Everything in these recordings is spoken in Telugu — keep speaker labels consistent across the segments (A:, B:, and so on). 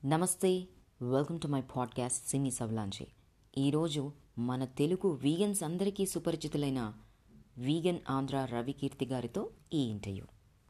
A: నమస్తే వెల్కమ్ టు మై పాడ్కాస్ట్ సినీ సవలాంచి ఈరోజు మన తెలుగు వీగన్స్ అందరికీ సుపరిచితులైన వీగన్ ఆంధ్ర రవికీర్తి గారితో ఈ ఇంటర్వ్యూ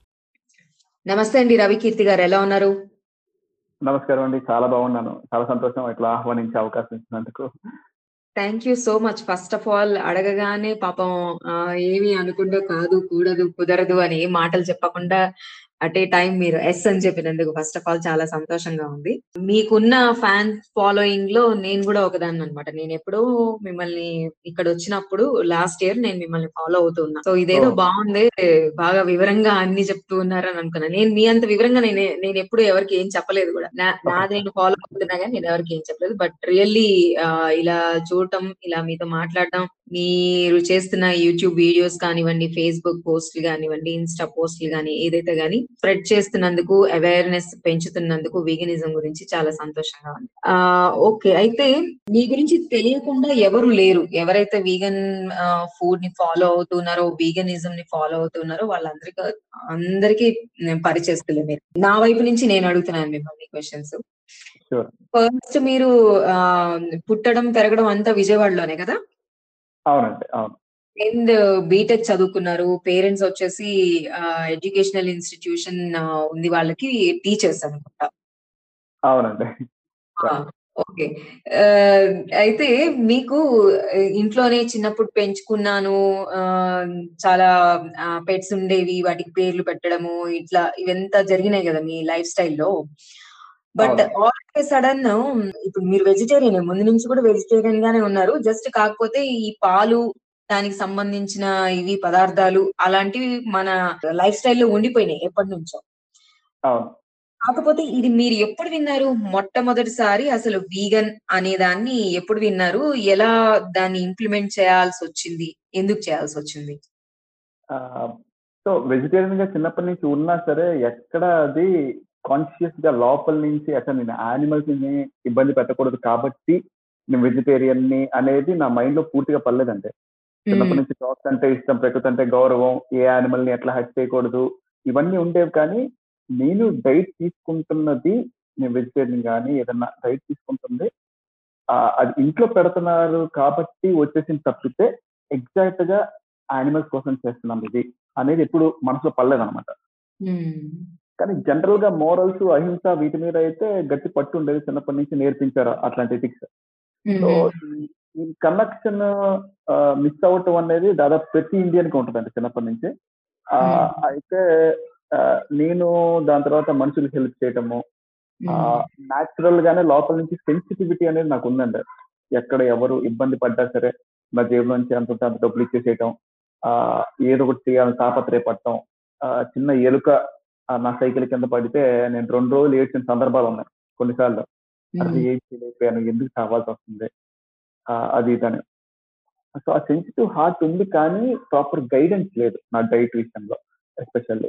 B: నమస్తే అండి రవికీర్తి గారు ఎలా ఉన్నారు
C: నమస్కారం అండి చాలా బాగున్నాను చాలా సంతోషం ఇట్లా ఆహ్వానించే అవకాశం ఇచ్చినందుకు
B: thank you so much first of all అడగగానే పాపం ఆ, ఏమీ అనుకుంటూ కాదు కూడదు కుదరదు అని ఏ మాటలు చెప్పకుండా అట్ ఏ టైం మీరు ఎస్ అని చెప్పినందుకు ఫస్ట్ ఆఫ్ ఆల్ చాలా సంతోషంగా ఉంది మీకున్న ఫ్యాన్ ఫాలోయింగ్ లో నేను కూడా ఒకదాన్ని అనమాట నేను ఎప్పుడో మిమ్మల్ని ఇక్కడ వచ్చినప్పుడు లాస్ట్ ఇయర్ నేను మిమ్మల్ని ఫాలో అవుతున్నా సో ఇదేదో
C: Oh.
B: బాగుంది బాగా వివరంగా అన్ని చెప్తూ ఉన్నారని అనుకున్నా నేను మీ అంత వివరంగా నేను నేను ఎప్పుడు ఎవరికి ఏం చెప్పలేదు కూడా నా- నాది నేను ఫాలో అవుతున్నా కానీ నేను ఎవరికి ఏం చెప్పలేదు బట్ రియల్లీ ఇలా చూడటం ఇలా మీతో మాట్లాడటం మీరు చేస్తున్న యూట్యూబ్ వీడియోస్ కానివ్వండి ఫేస్బుక్ పోస్టులు కానివ్వండి ఇన్స్టా పోస్టులు కానీ ఏదైతే గానీ స్ప్రెడ్ చేస్తున్నందుకు అవేర్నెస్ పెంచుతున్నందుకు వీగనిజం గురించి చాలా సంతోషంగా ఉంది ఆ ఓకే అయితే మీ గురించి తెలియకుండా ఎవరు లేరు ఎవరైతే వీగన్ ఫుడ్ ని ఫాలో అవుతున్నారో వీగనిజం ని ఫాలో అవుతున్నారో వాళ్ళందరికీ అందరికీ నేను పరిచయస్తులే మీరు నా వైపు నుంచి నేను అడుగుతున్నాను మిమ్మల్ని క్వశ్చన్స్
C: Sure.
B: ఫస్ట్ మీరు ఆ పుట్టడం పెరగడం అంతా విజయవాడలోనే కదా
C: అవునండి అవును
B: అండ్ బీటెక్ చదువుకున్నారు పేరెంట్స్ వచ్చేసి ఎడ్యుకేషనల్ ఇన్స్టిట్యూషన్ ఉంది వాళ్ళకి టీచర్స్ అనుకుంటా
C: అవునండి
B: ఓకే అయితే మీకు ఆ, ఇంట్లోనే చిన్నప్పుడు పెంచుకున్నాను ఆ, చాలా పెట్స్ ఉండేవి వాటికి పేర్లు పెట్టడము ఇట్లా ఇవంతా జరిగినాయి కదా మీ లైఫ్ స్టైల్లో బట్
C: అవును.
B: ఆల్ సడన్ ఇప్పుడు మీరు వెజిటేరియన్ ముందు నుంచి కూడా వెజిటేరియన్ గానే ఉన్నారు జస్ట్ కాకపోతే ఈ పాలు దానికి సంబంధించిన ఇవి పదార్థాలు అలాంటివి మన లైఫ్ స్టైల్లో ఉండిపోయినాయి ఎప్పటి నుంచో
C: అవును
B: కాకపోతే ఇది మీరు ఎప్పుడు విన్నారు మొట్టమొదటిసారి అసలు వీగన్ అనే దాన్ని ఎప్పుడు విన్నారు ఎలా దాన్ని ఇంప్లిమెంట్ చేయాల్సి వచ్చింది ఎందుకు చేయాల్సి వచ్చింది
C: సో వెజిటేరియన్ గా చిన్నప్పటి నుంచి ఉన్నా సరే ఎక్కడ అది కాన్షియస్ గా లోపల నుంచి అసలు నేను యానిమల్స్ ని ఇబ్బంది పెట్టకూడదు కాబట్టి నేను వెజిటేరియన్ ని అనేది నా మైండ్ లో పూర్తిగా పర్లేదంటే చిన్నప్పటి నుంచి డాగ్స్ అంటే ఇష్టం ప్రకృతి అంటే గౌరవం ఏ యానిమల్ ని ఎట్లా హట్ చేయకూడదు ఇవన్నీ ఉండేవి కానీ నేను డైట్ తీసుకుంటున్నది నేను వెజిటేరియన్ కానీ ఏదన్నా డైట్ తీసుకుంటుంది ఆ, అది ఇంట్లో పెడుతున్నారు కాబట్టి వచ్చేసింది తప్పితే ఎగ్జాక్ట్ గా యానిమల్స్ కోసం చేస్తున్నాం ఇది అనేది ఎప్పుడు మనసులో పడలేదన్నమాట కానీ జనరల్ గా మోరల్స్ అహింస వీటి మీద అయితే గట్టి పట్టు ఉండేది చిన్నప్పటి నుంచి నేర్పించారు అట్లాంటి ఎథిక్స్ సో ఈ- ఈ కనెక్షన్ మిస్ అవ్వటం అనేది దాదాపు ప్రతి ఇండియన్ కి ఉంటుందండి చిన్నప్పటి నుంచి ఆ,
B: Hmm.
C: అయితే ఆ, నేను దాని తర్వాత మనుషులకు హెల్ప్ చేయటము న్యాచురల్ గానే లోపల నుంచి సెన్సిటివిటీ అనేది నాకు ఉందండి ఎక్కడ ఎవరు ఇబ్బంది పడ్డా సరే నా జేబులో నుంచి అంత ఉంటే అంత డబ్బులు ఇచ్చేసేయటం ఆ, ఏదో ఒకటి చేయాలని తాపత్రయపడటం ఆ, చిన్న ఎలుక ఆ, నా సైకిల్ కింద పడితే నేను రెండు రోజులు ఏడ్చిన సందర్భాలు ఉన్నాయి కొన్నిసార్లు అది ఏం చేయలేకపోయాను ఎందుకు కావాల్సి వస్తుంది ఆ, అది ఇదని సో ఆ సెన్సిటివ్ హార్ట్ ఉంది కానీ ప్రాపర్ గైడెన్స్ లేదు నా డైట్ విషయంలో ఎస్పెషల్లీ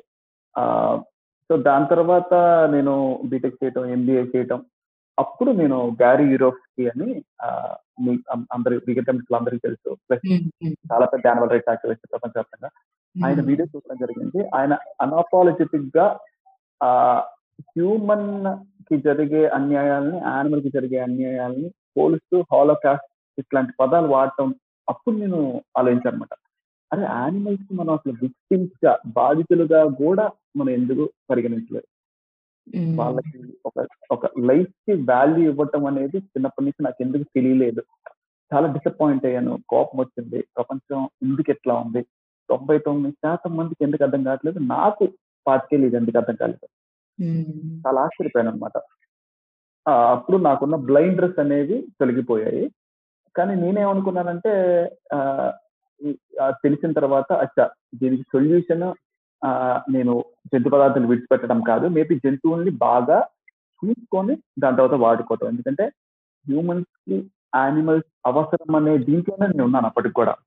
C: సో దాని తర్వాత నేను బీటెక్ చేయటం ఎంబీఏ చేయటం అప్పుడు నేను గ్యారీ యూరోప్స్కి అని ఆ, మీ అం- అందరి విగటమ్స్ అందరికీ తెలుసు ప్లస్ చాలా పెద్ద యానిమల్ రైట్స్ యాక్టివిస్ట్ ప్రపంచవ్యాప్తంగా ఆయన వీడియో చూడడం జరిగింది ఆయన అనాపాలజెటిక్ గా ఆ హ్యూమన్ కి జరిగే అన్యాయాలని యానిమల్ కి జరిగే అన్యాయాలని పోలుస్తూ హాలోకాస్ట్ ఇట్లాంటి పదాలు వాడటం అప్పుడు నేను ఆలోచించాను అనమాట అరే యానిమల్స్ కి మనం అసలు విక్టిమ్స్ గా బాధితులుగా కూడా మనం ఎందుకు పరిగణించలేదు వాళ్ళకి ఒక ఒక లైఫ్ కి వాల్యూ ఇవ్వటం అనేది చిన్నప్పటి నుంచి నాకు ఎందుకు తెలియలేదు చాలా డిసప్పాయింట్ అయ్యాను కోపం వచ్చింది ప్రపంచం ఎందుకు ఎట్లా ఉంది తొంభై తొమ్మిది శాతం మందికి ఎందుకు అర్థం కావట్లేదు నాకు పాతికేళ్ళు ఇది ఎందుకు అర్థం కాలేదు చాలా ఆశ్చర్యపోయాను అనమాట అప్పుడు నాకున్న బ్లైండర్స్ అనేవి తొలగిపోయాయి కానీ నేనేమనుకున్నానంటే ఆ, ఈ- ఆ తెలిసిన తర్వాత అచ్చా దీనికి సొల్యూషన్ నేను జంతు పదార్థాలు విడిచిపెట్టడం కాదు మేబీ జంతువుల్ని బాగా చూసుకొని దాని తర్వాత వాడుకోవటం ఎందుకంటే హ్యూమన్స్ కి యానిమల్స్ అవసరం అనే దీంట్లోనే నేను ఉన్నాను అప్పటికి కూడా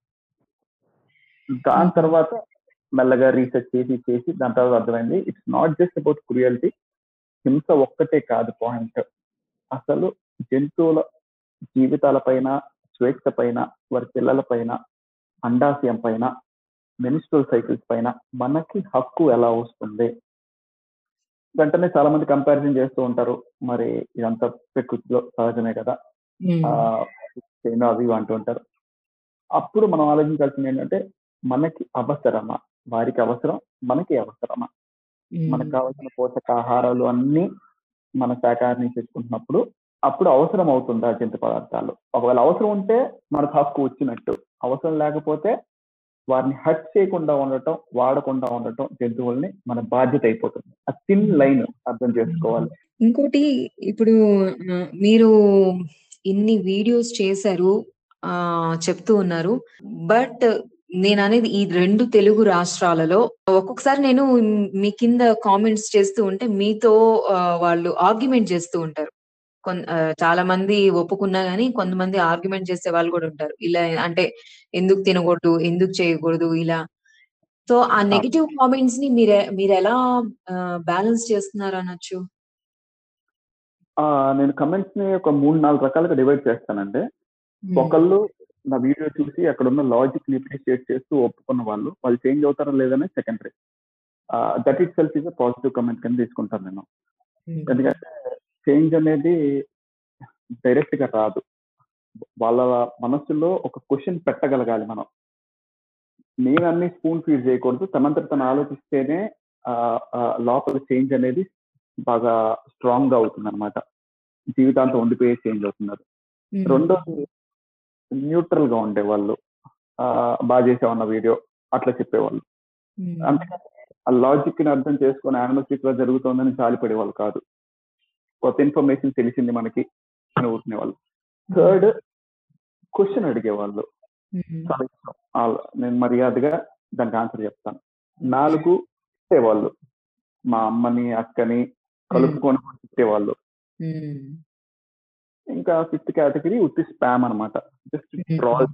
C: దాని తర్వాత మెల్లగా రీసెర్చ్ చేసి చేసి దాని తర్వాత అర్థమైంది it's not just about cruelty హింస ఒక్కటే కాదు పాయింట్ అసలు జంతువుల జీవితాల పైన స్వేచ్ఛ పైన వారి పిల్లల పైన అండాశయం పైన మెనిస్ట్రల్ సైకిల్స్ పైన మనకి హక్కు ఎలా వస్తుంది వెంటనే చాలా మంది కంపారిజన్ చేస్తూ ఉంటారు మరి ఇదంతా ప్రకృతిలో సహజమే కదా
B: ఉమ్,
C: ఆ చేయను అవి ఇవి అంటూ ఉంటారు అప్పుడు మనం ఆలోచించాల్సింది ఏంటంటే మనకి అవసరమా వారికి అవసరం మనకి అవసరమా
B: ఉమ్,
C: మనకు కావాల్సిన పోషకాహారాలు అన్ని మన శాఖాహారం నుంచి తెచ్చుకుంటున్నప్పుడు అప్పుడు అవసరం అవుతుందా జంతు పదార్థాలు ఒకవేళ అవసరం ఉంటే మనకు హక్కు వచ్చినట్టు అవసరం లేకపోతే వారిని హట్ చేయకుండా ఉండటం వాడకుండా ఉండటం జంతువుల్ని మన బాధ్యత అయిపోతుంది ఆ థిన్ లైన్ అర్థం చేసుకోవాలి
B: ఇంకోటి ఇప్పుడు ఆ, మీరు ఇన్ని వీడియోస్ చేశారు ఆ చెప్తూ ఉన్నారు బట్ నేను అనేది ఈ రెండు తెలుగు రాష్ట్రాలలో ఒక్కొక్కసారి నేను మీ కింద కామెంట్స్ చేస్తూ ఉంటే మీతో ఆ, వాళ్ళు ఆర్గ్యుమెంట్ చేస్తూ ఉంటారు కొన్ ఆ, చాలా మంది ఒప్పుకున్నా గానీ కొంతమంది ఆర్గ్యుమెంట్ చేసే వాళ్ళు కూడా ఉంటారు ఇలా అంటే ఎందుకు తినకూడదు ఎందుకు చేయకూడదు ఇలా సో ఆ నెగిటివ్ కామెంట్స్ ని మీరు మీరు ఎలా బ్యాలెన్స్ చేస్తున్నారు అనొచ్చు
C: ఆ నేను కమెంట్స్ ని ఒక మూడు నాలుగు రకాలుగా డివైడ్ చేస్తానండి ఒకళ్ళు నా వీడియో చూసి అక్కడ ఉన్న లాజిక్ ని అప్రిషియేట్ చేస్తూ ఒప్పుకున్న వాళ్ళు వాళ్ళు చేంజ్ అవుతారా లేదనే secondary that itself is positive comment కింద తీసుకుంటాను నేను ఎందుకంటే చేంజ్ అనేది డైరెక్ట్ గా రాదు వాళ్ళ మనసులో ఒక క్వశ్చన్ పెట్టగలగాలి మనం నేను అన్ని స్పూన్ ఫీడ్ చేయకూడదు తనంతట తను ఆలోచిస్తేనే ఆ, ఆ, లోపల చేంజ్ అనేది బాగా స్ట్రాంగ్ గా అవుతుంది అనమాట జీవితాంతం ఉండిపోయే చేంజ్ అవుతున్నారు రెండోది న్యూట్రల్ గా ఉండేవాళ్ళు ఆ, బాగా చేసామన్న వీడియో అట్లా చెప్పేవాళ్ళు అంతేకాని ఆ లాజిక్ ని అర్థం చేసుకుని యానిమల్స్ లో జరుగుతుందని జాలిపడేవాళ్ళు కాదు కొత్త ఇన్ఫర్మేషన్ తెలిసింది మనకి అని ఊరుకునేవాళ్ళు థర్డ్ క్వశ్చన్ అడిగేవాళ్ళు చాలా ఇష్టం వాళ్ళ- నేను మర్యాదగా దానికి ఆన్సర్ చెప్తాను నాలుగు తిట్టేవాళ్ళు మా అమ్మని అక్కని కలుపుకొని తిట్టేవాళ్ళు ఇంకా ఫిఫ్త్ కేటగిరీ ఉత్తి స్పామ్ అన్నమాట జస్ట్ ట్రాల్స్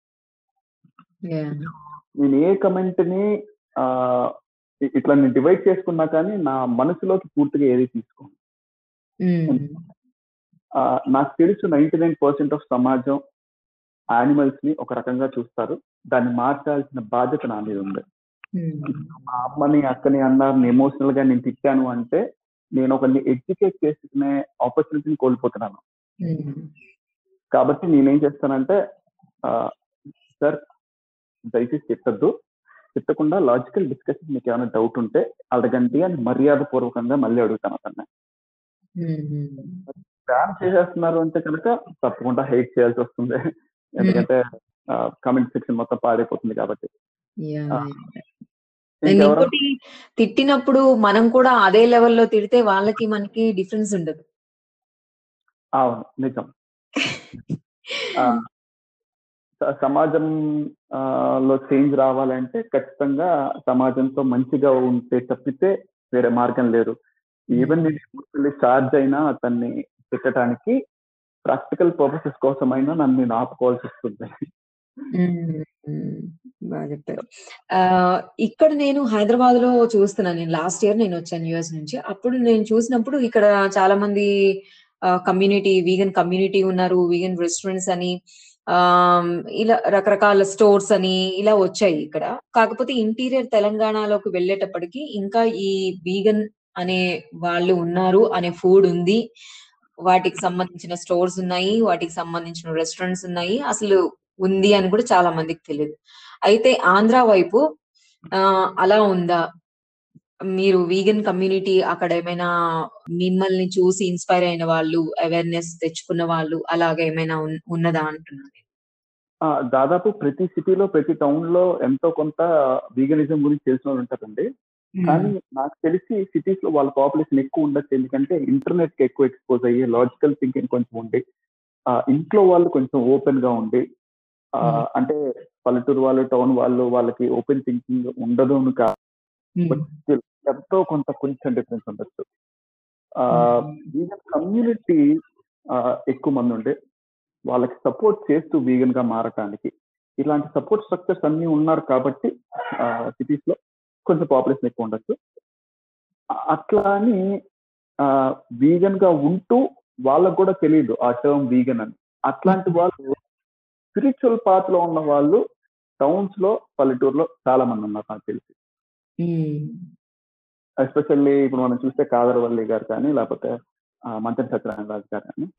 C: నేను ఏ కమెంట్ ని ఆ, ఇ- ఇట్లా నేను డివైడ్ చేసుకున్నా కానీ నా మనసులోకి పూర్తిగా ఏది తీసుకోను ఆ, నాకు తెలుసు నైన్టీ నైన్ పర్సెంట్ ఆఫ్ సమాజం యానిమల్స్ ని ఒక రకంగా చూస్తారు దాన్ని మార్చాల్సిన బాధ్యత నా మీద ఉంది మా అమ్మని అక్కని అన్నారని ఎమోషనల్ గా నేను తిట్టాను అంటే నేను ఒకరిని ఎడ్యుకేట్ చేసుకునే ఆపర్చునిటీని కోల్పోతున్నాను కాబట్టి నేనేం చేస్తానంటే సార్ దయచేసి తిట్టద్దు తిట్టకుండా లాజికల్ డిస్కషన్ మీకు ఏమైనా డౌట్ ఉంటే అడగండి అని మర్యాద పూర్వకంగా మళ్ళీ అడుగుతాను అతన్ని స్పామ్ చేసేస్తున్నారు అంటే కనుక తప్పకుండా హెయిట్ చేయాల్సి వస్తుంది ఎందుకంటే కమెంట్ సెక్షన్ మొత్తం పాడైపోతుంది కాబట్టి ఆ,
B: అండ్
C: ఇంకెవరు
B: ఇంకోటి తిట్టినప్పుడు మనం కూడా అదే లెవెల్లో తిడితే వాళ్ళకి మనకి డిఫరెన్స్ ఉండదు
C: అవును నిజం ఆ, స- సమాజం ఆ, లో చేంజ్ రావాలంటే ఖచ్చితంగా సమాజంతో మంచిగా ఉంటే తప్పితే వేరే మార్గం లేదు ఈవెన్ నేను చార్జ్ అయినా అతన్ని తిట్టడానికి ప్రాక్టికల్ పర్పసెస్ కోసమైనా నన్ను నేను ఆపుకోవాల్సి వస్తుంది
B: బాగా చెప్పారు ఆ, ఇక్కడ నేను హైదరాబాద్ లో చూస్తున్నాను నేను లాస్ట్ ఇయర్ నేను వచ్చాను యుఎస్ నుంచి అప్పుడు నేను చూసినప్పుడు ఇక్కడ చాలా మంది కమ్యూనిటీ వీగన్ కమ్యూనిటీ ఉన్నారు వీగన్ రెస్టారెంట్స్ అని ఆ ఇలా రకరకాల స్టోర్స్ అని ఇలా వచ్చాయి ఇక్కడ కాకపోతే ఇంటీరియర్ తెలంగాణలోకి వెళ్ళేటప్పటికి ఇంకా ఈ వీగన్ అనే వాళ్ళు ఉన్నారు అనే ఫుడ్ ఉంది వాటికి సంబంధించిన స్టోర్స్ ఉన్నాయి వాటికి సంబంధించిన రెస్టారెంట్స్ ఉన్నాయి అసలు ఉంది అని కూడా చాలా మందికి తెలియదు అయితే ఆంధ్ర వైపు ఆ అలా ఉందా మీరు వీగన్ కమ్యూనిటీ అక్కడ ఏమైనా మిమ్మల్ని చూసి ఇన్స్పైర్ అయిన వాళ్ళు అవేర్నెస్ తెచ్చుకున్న వాళ్ళు అలాగ ఏమైనా ఉన్- ఉన్నదా అంటున్నాను
C: ఆ, దాదాపు ప్రతి సిటీలో ప్రతి టౌన్ లో ఎంతో కొంత వీగనిజం గురించి తెలిసిన వాళ్ళు ఉంటారండి కానీ నాకు తెలిసి సిటీస్ లో వాళ్ళ పాపులేషన్ ఎక్కువ ఉండొచ్చు ఎందుకంటే ఇంటర్నెట్ కి ఎక్కువ ఎక్స్పోజ్ అయ్యి లాజికల్ థింకింగ్ కొంచెం ఉండి ఆ, ఇంట్లో వాళ్ళు కొంచెం ఓపెన్ గా ఉండి ఆ,
B: Hmm.
C: అంటే పల్లెటూరు వాళ్ళు టౌన్ వాళ్ళు వాళ్ళకి ఓపెన్ థింకింగ్ ఉండదు అని కాదు
B: ఉమ్,
C: still ఎంతో కొంత కొంచెం డిఫరెన్స్ ఉండొచ్చు
B: ఉమ్,
C: వీగన్ కమ్యూనిటీ ఎక్కువ మంది ఉండే వాళ్ళకి సపోర్ట్ చేస్తూ వీగన్ గా మారటానికి ఇలాంటి సపోర్ట్ స్ట్రక్చర్స్ అన్ని ఉన్నారు కాబట్టి సిటీస్ లో కొంచెం పాపులేషన్ ఎక్కువ ఉండొచ్చు ఆ- అట్లా అని వీగన్ గా ఉంటూ వాళ్ళకు కూడా తెలియదు ఆ టర్మ్ వీగన్ అని అట్లాంటి వాళ్ళు స్పిరిచువల్ పాత్ లో ఉన్న వాళ్ళు టౌన్స్ లో పల్లెటూరులో చాలా మంది ఉన్నారు నాకు తెలిసి
B: ఉమ్,
C: ఎస్పెషల్లీ ఇప్పుడు మనం చూస్తే కాదరవల్లి గారు కానీ లేకపోతే ఆ, మంచం సత్యనారాయణ రాజు గారు కానీ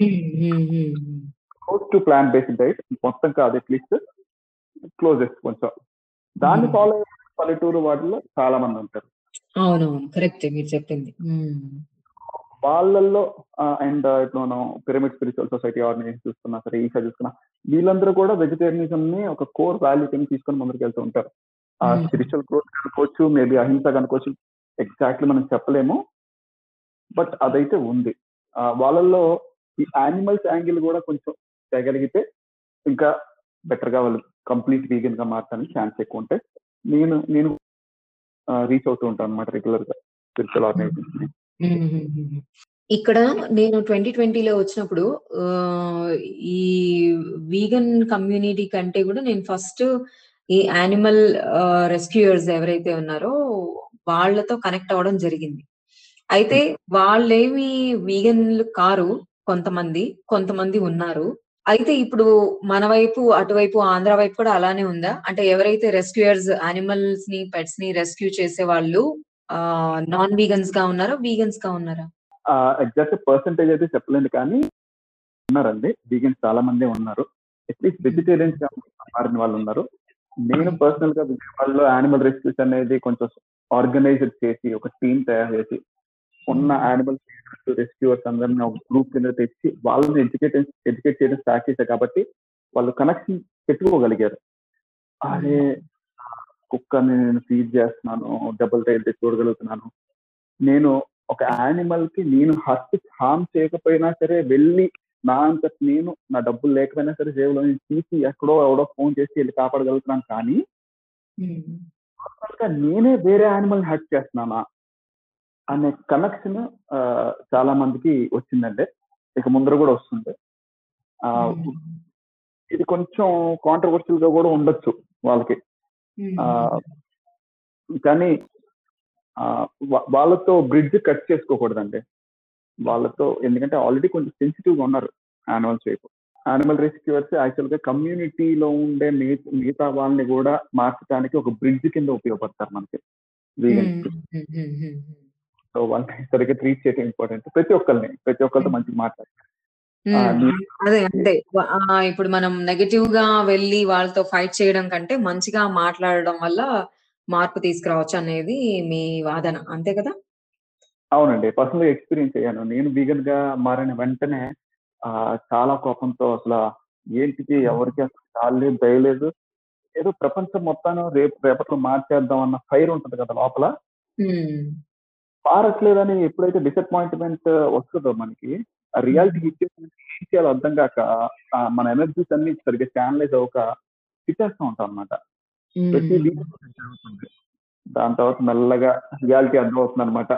C: close to plant based diet మొత్తం కాదు అట్లీస్ట్ క్లోజెస్ట్ కొంచెం దాన్ని
B: Hmm.
C: ఫాలో అయ్యే పల్లెటూరు వాటిలో చాలా మంది ఉంటారు
B: అవునవును కరెక్ట్ మీరు చెప్పింది ఉమ్.
C: వాళ్ళల్లో అండ్ ఇప్పుడు మనం పిరమిడ్ స్పిరిచువల్ సొసైటీ ఆర్గనైజేషన్ చూసుకున్నా సరే ఈసా చూసుకున్నా వీళ్ళందరూ కూడా వెజిటేరియనిజం ని ఒక కోర్ వాల్యూ కింద తీసుకొని ముందుకు వెళ్తూ ఉంటారు ఆ
B: Hmm.
C: స్పిరిచువల్ గ్రోత్ కనుకోవచ్చు మేబీ అహింస కనుకోవచ్చు ఎగ్జాక్ట్లీ మనం చెప్పలేము బట్ అదైతే ఉంది ఆ, వాళ్ళల్లో ఈ యానిమల్స్ యాంగిల్ కూడా కొంచెం తేగలిగితే ఇంకా బెటర్ గా వాళ్ళు కంప్లీట్ వీగన్ గా మారడానికి ఛాన్స్ ఎక్కువ ఉంటాయి నేను నేను రీచ్ అవుతూ ఉంటాను అనమాట రెగ్యులర్ గా స్పిరిచువల్ ఆర్గనైజేషన్
B: ఇక్కడ నేను ట్వంటీ ట్వంటీలో వచ్చినప్పుడు ఆ, ఈ వీగన్ కమ్యూనిటీ కంటే కూడా నేను ఫస్ట్ ఈ యానిమల్ రెస్క్యూయర్స్ ఎవరైతే ఉన్నారో వాళ్ళతో కనెక్ట్ అవ్వడం జరిగింది అయితే వాళ్ళేమి వీగన్లు కారు కొంతమంది కొంతమంది ఉన్నారు అయితే ఇప్పుడు మన వైపు అటువైపు ఆంధ్ర వైపు కూడా అలానే ఉందా అంటే ఎవరైతే రెస్క్యూయర్స్ యానిమల్స్ ని పెట్స్ ని రెస్క్యూ చేసే వాళ్ళు నాన్ వీగన్స్ గా ఉన్నారా వీగన్స్ గా ఉన్నారా
C: ఎగ్జాక్ట్ పర్సంటేజ్ అయితే చెప్పలేను కానీ ఉన్నారండి వీగన్స్ చాలా మంది ఉన్నారు అట్లీస్ట్ వెజిటేరియన్స్ గా మారిన వాళ్ళు ఉన్నారు నేను పర్సనల్ గా విజయవాడలో యానిమల్ రెస్క్యూస్ అనేది కొంచెం ఆర్గనైజ్డ్ చేసి ఒక టీం తయారు చేసి ఉన్న యానిమల్ రెస్క్యూవర్స్ అందరిని ఒక గ్రూప్ కింద తెచ్చి వాళ్ళని ఎడ్యుకేట్ ఎడ్యుకేట్ చేయడం స్టార్ట్ చేశారు కాబట్టి వాళ్ళు కనెక్షన్ పెట్టుకోగలిగారు అదే కుక్కని నేను ఫీడ్ చేస్తున్నాను డబుల్ టైల్ తెచ్చి చూడగలుగుతున్నాను నేను ఒక యానిమల్ కి నేను హర్ట్ హామ్ చేయకపోయినా సరే వెళ్ళి నా అంత నేను నా డబ్బులు లేకపోయినా సరే జేబులో నుంచి తీసి ఎక్కడో ఎవడో ఫోన్ చేసి వెళ్ళి కాపాడగలుగుతున్నాను కానీ personal గా నేనే వేరే యానిమల్ హర్ట్ చేస్తున్నానా అనే కనెక్షన్ చాలా మందికి వచ్చిందండి ఇక ముందర కూడా వస్తుంది ఆ, ఇది కొంచెం కాంట్రవర్షియల్ గా కూడా ఉండొచ్చు వాళ్ళకి ఆ, కానీ ఆ, వా- వాళ్ళతో బ్రిడ్జ్ కట్ చేసుకోకూడదండి వాళ్ళతో ఎందుకంటే ఆల్రెడీ కొంచెం సెన్సిటివ్ గా ఉన్నారు యానిమల్స్ వైపు యానిమల్ రెస్క్యూవర్స్ యాక్చువల్ గా కమ్యూనిటీలో ఉండే మిగ- మిగతా వాళ్ళని కూడా మార్చడానికి ఒక బ్రిడ్జ్ కింద ఉపయోగపడతారు మనకి వీగన్స్ సో వాళ్ళని సరిగ్గా ట్రీట్ చేయడం ఇంపార్టెంట్ ప్రతి ఒక్కరిని ప్రతి ఒక్కరితో మంచిగా మాట్లాడాలి ఆ, నీ-
B: అదే అంటే వ- ఆ, ఇప్పుడు మనం నెగటివ్ గా వెళ్ళి వాళ్ళతో ఫైట్ చేయడం కంటే మంచిగా మాట్లాడడం వల్ల మార్పు తీసుకురావచ్చు అనేది మీ వాదన అంతే కదా
C: అవునండి పర్సనల్ గా ఎక్స్పీరియన్స్ అయ్యాను నేను వీగన్ గా మారిన వెంటనే ఆ చాలా కోపంతో అసలు ఏంటికి ఎవరికి అసలు చాలేదు దయలేదు ఏదో ప్రపంచం మొత్తాన్ని రేపు రేపట్లో మార్చేద్దాం అన్న ఫైర్ ఉంటుంది కదా లోపల
B: ఉమ్,
C: మారట్లేదని ఎప్పుడైతే డిసప్పాయింట్మెంట్ వస్తుందో మనకి ఆ రియాలిటీ ఇచ్చేసి ఏం చేయాలో అర్థం కాక ఆ మన ఎనర్జీస్ అన్ని సరిగ్గా ఛానలైజ్ అవ్వక తిట్టేస్తూ ఉంటాం అనమాట
B: ఉమ్.
C: ప్రతి వీక్ జరుగుతుంది దాని తర్వాత మెల్లగా రియాలిటీ అర్థం అవుతుంది అనమాట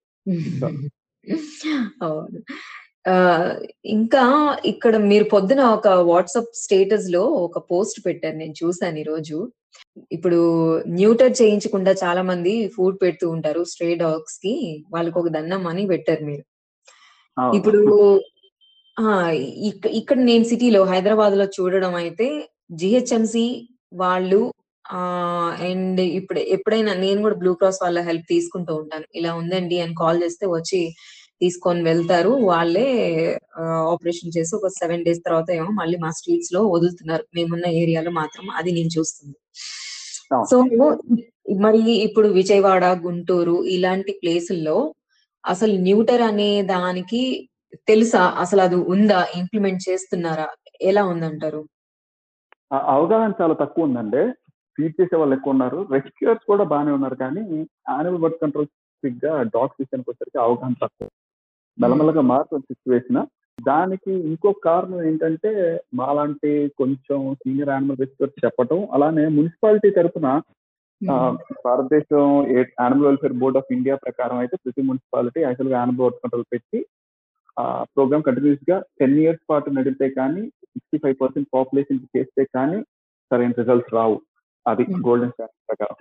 B: అవును ఆ, ఇంకా ఇక్కడ మీరు పొద్దున ఒక వాట్సాప్ స్టేటస్ లో ఒక పోస్ట్ పెట్టారు నేను చూసాను ఈ రోజు ఇప్పుడు న్యూటర్ చేయించకుండా చాలా మంది ఫుడ్ పెడుతూ ఉంటారు స్ట్రే డాగ్స్ కి వాళ్ళకి ఒక దండం అని పెట్టారు మీరు ఇప్పుడు ఆ ఇక్క- ఇక్కడ నేను సిటీలో హైదరాబాద్ లో చూడడం అయితే జిహెచ్ఎంసి వాళ్ళు ఆ అండ్ ఇప్పుడు ఎప్పుడైనా నేను కూడా బ్లూ క్రాస్ వాళ్ళ హెల్ప్ తీసుకుంటూ ఉంటాను ఇలా ఉందండి అని కాల్ చేస్తే వచ్చి తీసుకొని వెళ్తారు వాళ్ళే ఆపరేషన్ చేసి ఒక సెవెన్ డేస్ తర్వాత ఏమో మళ్ళీ మా స్ట్రీట్స్ లో వదులుతున్నారు మేమున్న ఏరియాలో మాత్రం అది నేను చూస్తుంది
C: అవును.
B: సో మరి ఇప్పుడు విజయవాడ గుంటూరు ఇలాంటి ప్లేసుల్లో అసలు న్యూటర్ అనే దానికి తెలుసా అసలు అది ఉందా ఇంప్లిమెంట్ చేస్తున్నారా ఎలా ఉందంటారు
C: ఆ అవగాహన చాలా తక్కువ ఉందండి ఫీడ్ చేసే వాళ్ళు ఎక్కువ ఉన్నారు రెస్క్యూర్స్ కూడా బాగానే ఉన్నారు కానీ యానిమల్ బర్త్ కంట్రోల్ గా డాగ్స్ విషయానికి వచ్చేసరికి అవగాహన తక్కువ మెల్లమెల్లగా మారుతుంది సిచ్యువేషన్ దానికి ఇంకో కారణం ఏంటంటే మాలాంటి కొంచెం సీనియర్ యానిమల్ రెస్క్యూర్స్ చెప్పటం అలానే మున్సిపాలిటీ తరఫున ఆ, భారతదేశం animal welfare board of India ప్రకారం అయితే ప్రతి మున్సిపాలిటీ యాక్చువల్ గా యానిమల్ బర్త్ కంట్రోల్ పెట్టి ఆ ప్రోగ్రామ్ కంటిన్యూస్ గా టెన్ ఇయర్స్ పాటు నడిపితే కానీ సిక్స్టీ ఫైవ్ పర్సెంట్ పాపులేషన్ చేస్తే కానీ సరైన రిజల్ట్స్ రావు అది
B: Hmm.
C: గోల్డెన్ స్టాండర్డ్ ప్రకారం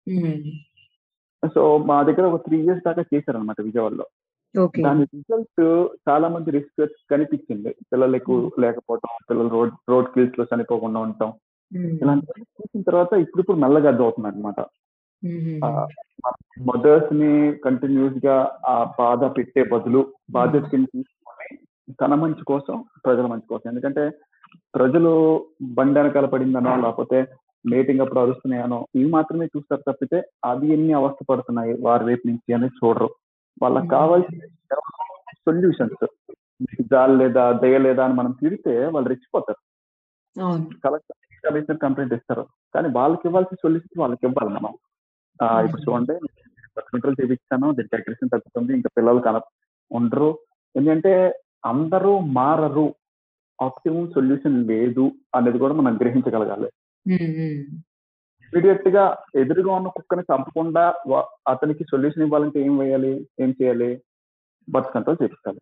C: సో మా దగ్గర ఒక త్రీ ఇయర్స్ దాకా చేశారనమాట విజయవాడలో
B: ఓకే
C: దాని రిజల్ట్ చాలా మంది రిస్క్ కనిపించింది పిల్లలు ఎక్కువ లేకపోవటం పిల్లలు రోడ్ రోడ్ కిల్స్ లో చనిపోకుండా ఉండటం ఇలాంటివన్నీ చూసిన తర్వాత ఇప్పుడు ఇప్పుడు మెల్లగా అర్థం అవుతుంది అనమాట మదర్స్ ని కంటిన్యూస్ గా ఆ బాధ పెట్టే బదులు బాధ్యతని తీసుకొని తన మంచి కోసం ప్రజల మంచి కోసం ఎందుకంటే ప్రజలు బండి వెనకాల పడిందనో లేకపోతే మీటింగ్ అప్పుడు అరుస్తున్నాయనో ఇవి మాత్రమే చూస్తారు తప్పితే అది ఎన్ని అవస్థ పడుతున్నాయి వారి వైపు నుంచి అనేది చూడరు వాళ్ళకి కావాల్సిన సొల్యూషన్స్ జాలి లేదా దయ లేదా అని మనం తిరిగితే వాళ్ళు రెచ్చిపోతారు కలెక్టర్ కమిషనర్ కంప్లైంట్ ఇస్తారు కానీ వాళ్ళకి ఇవ్వాల్సిన సొల్యూషన్ వాళ్ళకి ఇవ్వాలి మనం ఇప్పుడు చూడండి కంట్రోల్ చేయించాను దీనికి అగ్రెషన్ తగ్గుతుంది ఇంకా పిల్లలు కన ఉండరు ఎందుకంటే అందరూ మారరు ఆప్టిమం సొల్యూషన్ లేదు అనేది కూడా మనం గ్రహించగలగాలి ఇమీడియట్ గా ఎదురుగా ఉన్న కుక్కని చంపకుండా అతనికి సొల్యూషన్ ఇవ్వాలంటే ఏం వేయాలి ఏం చేయాలి బర్త్ కంట్రోల్ చేపించాలి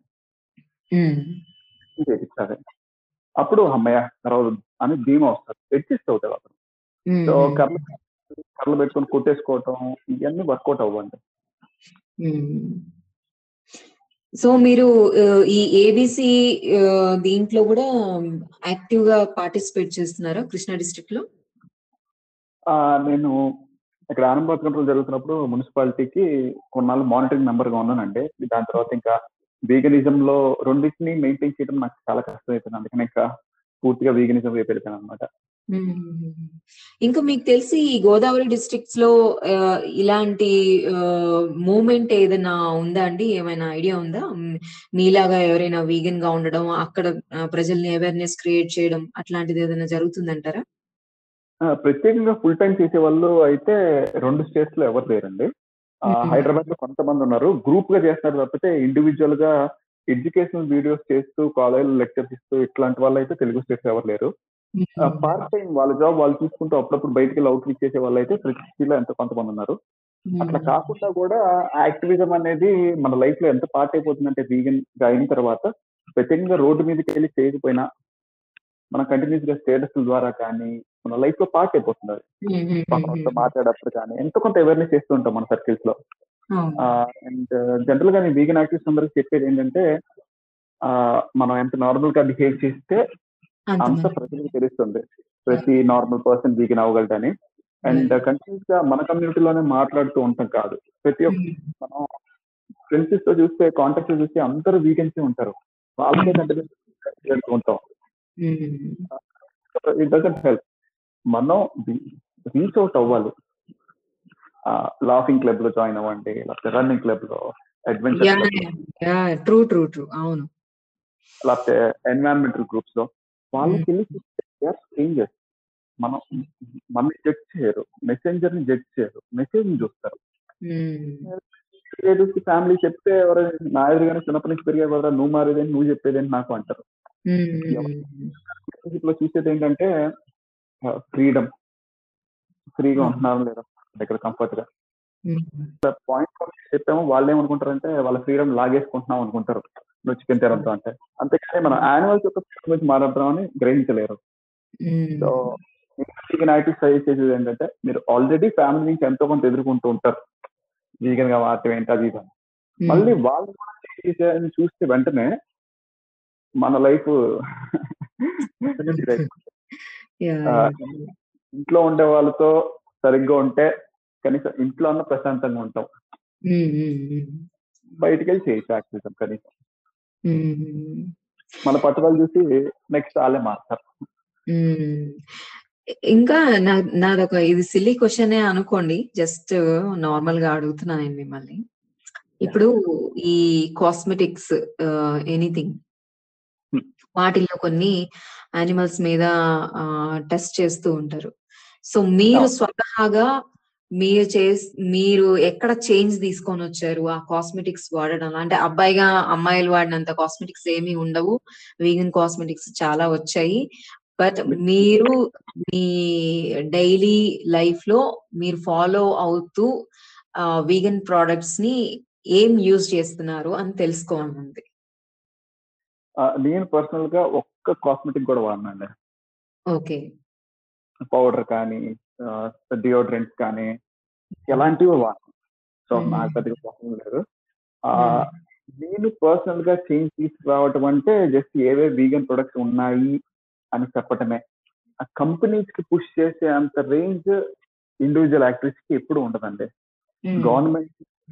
C: చేపించాలి అప్పుడు అమ్మయ్య తర్వాత అని ధీమా వస్తారు ఎడ్జిస్ట్ అవుతాడు అతను సో కర్ల కర్రలు పెట్టుకొని కొట్టేసుకోవటం ఇవన్నీ వర్కౌట్ అవ్వండి
B: సో మీరు ఈ ఏబిసి దీంట్లో కూడా యాక్టివ్ గా పార్టిసిపేట్ చేస్తున్నారా కృష్ణా డిస్ట్రిక్ట్ లో
C: నేను ఇక్కడ ఆనంద్ కంట్రోల్ జరుగుతున్నప్పుడు మున్సిపాలిటీకి కొన్నాళ్ళు మానిటరింగ్ మెంబర్ గా ఉన్నానండి దాని తర్వాత ఇంకా వీగనిజం లో రెండింటిని మెయింటైన్ చేయడం నాకు చాలా కష్టం అవుతుంది అందుకని ఇంకా పూర్తిగా వీగనిజం వైపు వెళ్తాను అనమాట
B: ఇంకా మీకు తెలిసి ఈ గోదావరి డిస్ట్రిక్ట్స్ లో ఇలాంటి మూమెంట్ ఏదైనా ఉందా అండి ఏమైనా ఐడియా ఉందా మీలాగా ఎవరైనా వీగన్ గా ఉండడం అక్కడ ప్రజల్ని అవేర్నెస్ క్రియేట్ చేయడం అట్లాంటిది ఏదైనా జరుగుతుందంటారా
C: ప్రత్యేకంగా ఫుల్ టైం చేసే వాళ్ళు అయితే రెండు స్టేట్స్ లో ఎవరు లేరండి హైదరాబాద్ లో కొంతమంది ఉన్నారు గ్రూప్ గా చేస్తున్నారు తప్పితే ఇండివిజువల్ గా ఎడ్యుకేషనల్ వీడియోస్ చేస్తూ కాలేజ్ లెక్చర్స్ ఇస్తూ ఇట్లాంటి వాళ్ళు అయితే తెలుగు స్టేట్స్ ఎవరు లేరు పార్ట్ టైం వాళ్ళ జాబ్ వాళ్ళు చూసుకుంటూ అప్పుడప్పుడు బయటికి వెళ్ళి అవుట్ రీచ్ చేసే వాళ్ళు అయితే ప్రతి లో ఎంత కొంతమంది ఉన్నారు అట్లా కాకుండా కూడా యాక్టివిజం అనేది మన లైఫ్ లో ఎంత పార్ట్ అయిపోతుందంటే వీగన్ గా అయిన తర్వాత ప్రత్యేకంగా రోడ్డు మీదకి వెళ్ళి చేయకపోయినా మన కంటిన్యూస్ గా స్టేటస్ ద్వారా కానీ మన లైఫ్ లో పార్ట్ అయిపోతుంది పక్కన మాట్లాడప్పుడు కానీ ఎంత కొంత అవేర్నెస్ చేస్తూ ఉంటాం మన సర్కిల్స్ లో అండ్ జనరల్ గా నేను వీగన్ యాక్టివ్స్ అందరికి చెప్పేది ఏంటంటే మనం ఎంత నార్మల్ గా బిహేవ్ చేస్తే అంత ప్రజలకు తెలుస్తుంది ప్రతి నార్మల్ పర్సన్ వీగన్ అవ్వగలడని అండ్ కంటిన్యూస్ గా మన కమ్యూనిటీలోనే మాట్లాడుతూ ఉంటాం కాదు ప్రతి ఒక్క మనం ఫ్రెండ్స్ తో చూస్తే కాంటాక్ట్ లో చూస్తే అందరూ వీకెన్సీ ఉంటారు వాళ్ళకే కంటిన్యూస్ ఉంటాం ఇట్ డజంట్ హెల్ప్ మనం రీచ్ అవుట్ అవ్వాలి లాఫింగ్ క్లబ్ లో జాయిన్ అవ్వండి లేకపోతే రన్నింగ్ క్లబ్ లో అడ్వెంచర్
B: ట్రూ ట్రూ ట్రూ అవును
C: లేకపోతే ఎన్వైరన్మెంటల్ గ్రూప్స్ లో వాళ్ళకి వెళ్ళి చేంజెస్ మనం మన జడ్జ్ చేయరు మెసెంజర్ ని జడ్జ్ చేయరు మెసేజ్ ని చూస్తారు ఫ్యామిలీ చెప్తే ఎవరైనా నా ఎదురుగానే చిన్నప్పటి నుంచి పెరిగే కదా నువ్వు మారేదేంటి నువ్వు చెప్పేదేంటి నాకు అంటారు లో చూసేది ఏంటంటే ఫ్రీడమ్ ఫ్రీగా ఉంటున్నారు లేదా దగ్గర కంఫర్ట్ గా పాయింట్ చెప్పామో వాళ్ళు ఏమనుకుంటారంటే వాళ్ళ ఫ్రీడమ్ లాగేసుకుంటున్నాం అనుకుంటారు నువ్వు చికెన్ తినద్దు అంటే అంతేకాని మనం యానిమల్స్ యొక్క గురించి మాట్లాడదామని గ్రహించలేరు సో వీగన్ యాక్టివ్ సజెస్ట్ చేసేది ఏంటంటే మీరు ఆల్రెడీ ఫ్యామిలీ నుంచి ఎంతో కొంత ఎదుర్కొంటూ ఉంటారు వీగన్ గా మాత్రం ఏంటి అది ఇది మళ్ళీ వాళ్ళు చేసేదని చూస్తే వెంటనే మన లైఫ్ ఇంట్లో ఉండే వాళ్ళతో సరిగ్గా ఉంటే కనీసం ఇంట్లో అన్న ప్రశాంతంగా ఉంటాం బయటికి వెళ్ళి చేయొచ్చు యాక్టివిజం కనీసం మన పట్టుదల చూసి నెక్స్ట్ వాళ్ళే మారుతారు
B: ఇంకా నా నాదొక ఇది సిల్లీ క్వశ్చనే అనుకోండి జస్ట్ నార్మల్ గా అడుగుతున్నా నేను మిమ్మల్ని ఇప్పుడు ఈ కాస్మెటిక్స్ ఎనీథింగ్ వాటిల్లో కొన్ని యానిమల్స్ మీద టెస్ట్ చేస్తూ ఉంటారు సో మీరు స్వతహాగా మీరు చే మీరు ఎక్కడ చేంజ్ తీసుకొని వచ్చారు ఆ కాస్మెటిక్స్ వాడడం అంటే అబ్బాయిగా అమ్మాయిలు వాడినంత కాస్మెటిక్స్ ఏమీ ఉండవు వీగన్ కాస్మెటిక్స్ చాలా వచ్చాయి బట్ మీరు మీ డైలీ లైఫ్ లో మీరు ఫాలో అవుతూ వీగన్ ప్రోడక్ట్స్ ని ఏం యూజ్ చేస్తున్నారు అని తెలుసుకోవాలండి
C: నేను పర్సనల్ గా ఒక్క కాస్మెటిక్ కూడా వాడినండి
B: ఓకే
C: పౌడర్ కానీ డియోడ్రెంట్స్ కానీ ఎలాంటివి వాడను సో నాకు పెద్దగా ప్రాబ్లం లేదు నేను పర్సనల్ గా చేంజ్ తీసుకురావటం అంటే జస్ట్ ఏవే వీగన్ ప్రొడక్ట్స్ ఉన్నాయి అని చెప్పటమే ఆ కంపెనీస్ కి పుష్ చేసే అంత రేంజ్ ఇండివిజువల్ యాక్టర్స్ కి ఎప్పుడు ఉండదండి గవర్నమెంట్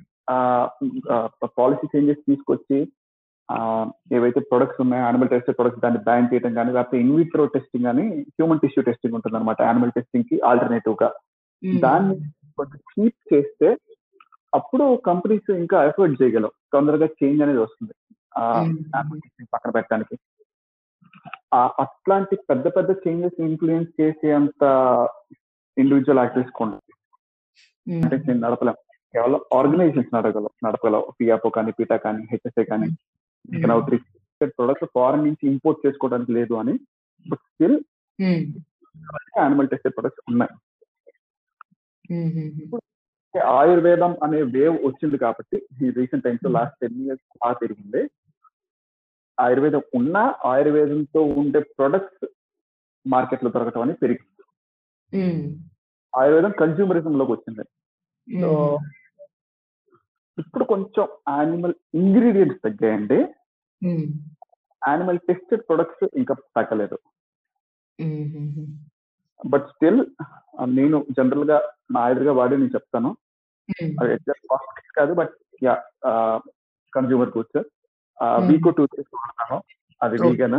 C: పాలసీ చేంజెస్ తీసుకొచ్చి ఆ, ఏవైతే ప్రొడక్ట్స్ ఉన్నాయో యానిమల్ టెస్టెడ్ ప్రొడక్ట్స్ దాన్ని బ్యాన్ చేయడం కానీ లేకపోతే ఇన్విట్రో టెస్టింగ్ అని హ్యూమన్ టిష్యూ టెస్టింగ్ ఉంటుంది అనమాట యానిమల్ టెస్టింగ్ కి ఆల్టర్నేటివ్ గా దాన్ని కొంచెం చీప్ చేస్తే అప్పుడు కంపెనీస్ ఇంకా ఎఫర్ట్ చేయగలవు తొందరగా చేంజ్ అనేది వస్తుంది ఆ,
B: Mm.
C: animal testing పక్కన పెట్టడానికి ఆ, అట్లాంటి పెద్ద పెద్ద చేంజెస్ ఇన్ఫ్లుయెన్స్ చేసే అంత ఇండివిజువల్ యాక్టర్స్ అంటే నేను నడపలేం కేవలం ఆర్గనైజేషన్స్ నడగలం నడపగలవు పియాపో కానీ పీటా కానీ హెచ్ఎస్ఏ కానీ ప్రొడక్ట్ ఫారెన్ నుంచి ఇంపోర్ట్ చేసుకోవడానికి లేదు అని but still animal tested products ఉన్నాయి ఆయుర్వేదం అనే వేవ్ వచ్చింది కాబట్టి ఈ recent times last ten years బాగా పెరిగింది ఆయుర్వేదం ఉన్న ఆయుర్వేదంతో ఉండే ప్రొడక్ట్స్ మార్కెట్ లో దొరకటం అనేది పెరిగింది ఆయుర్వేదం కన్స్యూమరిజం లోకి వచ్చింది సో ఇప్పుడు కొంచెం యానిమల్ ఇంగ్రీడియంట్స్ తగ్గాయండి యానిమల్ టెస్టెడ్ ప్రొడక్ట్స్ ఇంకా తగ్గలేదు బట్ స్టిల్ నేను జనరల్ గా నా ఎదురుగా వాడి నేను చెప్తాను అది ఎగ్జాక్ట్ కాస్మెటిక్స్ కాదు but yeah consumer goods Vicco toothpaste వాడతాను అది
B: Oh.
C: వీగన్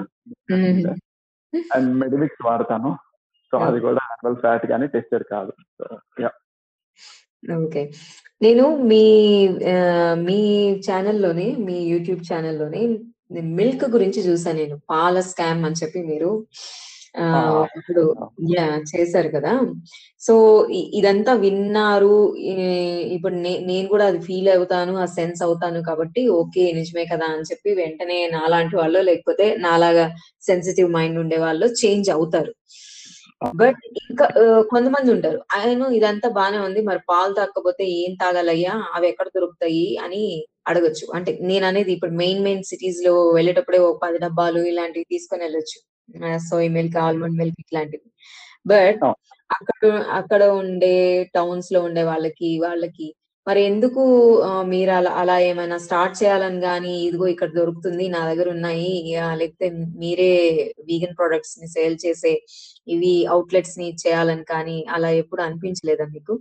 C: అండ్ మెడిమిక్స్ వాడతాను సో అది కూడా యానిమల్ ఫ్యాట్ కానీ టెస్టెడ్ కాదు సో యా
B: ఓకే నేను మీ ఆ, మీ ఛానల్లోనే మీ యూట్యూబ్ ఛానల్లోనే మిల్క్ గురించి చూసాను నేను పాల స్కామ్ అని చెప్పి మీరు ఆ,
C: Ah.
B: ఇప్పుడు యా చేశారు కదా సో ఇ- ఇదంతా విన్నారు ఈ- ఇప్పుడు నే- నేను కూడా అది ఫీల్ అవుతాను ఆ సెన్స్ అవుతాను కాబట్టి ఓకే నిజమే కదా అని చెప్పి వెంటనే నాలాంటి వాళ్ళు లేకపోతే నాలాగా సెన్సిటివ్ మైండ్ ఉండే వాళ్ళు చేంజ్ అవుతారు బట్ ఇంకా ఆ, కొంతమంది ఉంటారు ఆయన ఇదంతా బానే ఉంది మరి పాలు తాకపోతే ఏం తాగాలయ్యా అవి ఎక్కడ దొరుకుతాయి అని అడగచ్చు అంటే నేను అనేది ఇప్పుడు మెయిన్ మెయిన్ సిటీస్ లో వెళ్ళేటప్పుడే ఒక పది డబ్బాలు ఇలాంటివి తీసుకొని వెళ్ళొచ్చు సోయ్ మిల్క్ ఆల్మండ్ మిల్క్ ఇట్లాంటివి బట్
C: Oh.
B: అక్కడ అక్కడ ఉండే టౌన్స్ లో ఉండే వాళ్ళకి వాళ్ళకి మరి ఎందుకు ఆ, మీరు అలా అలా ఏమైనా స్టార్ట్ చేయాలని గానీ ఇదిగో ఇక్కడ దొరుకుతుంది నా దగ్గర ఉన్నాయి ఆ, లేకపోతే మీరే వీగన్ ప్రొడక్ట్స్ ని సేల్ చేసే ఇవి అవుట్లెట్స్ ని చేయాలని కానీ అలా ఎప్పుడు అనిపించలేదా మీకు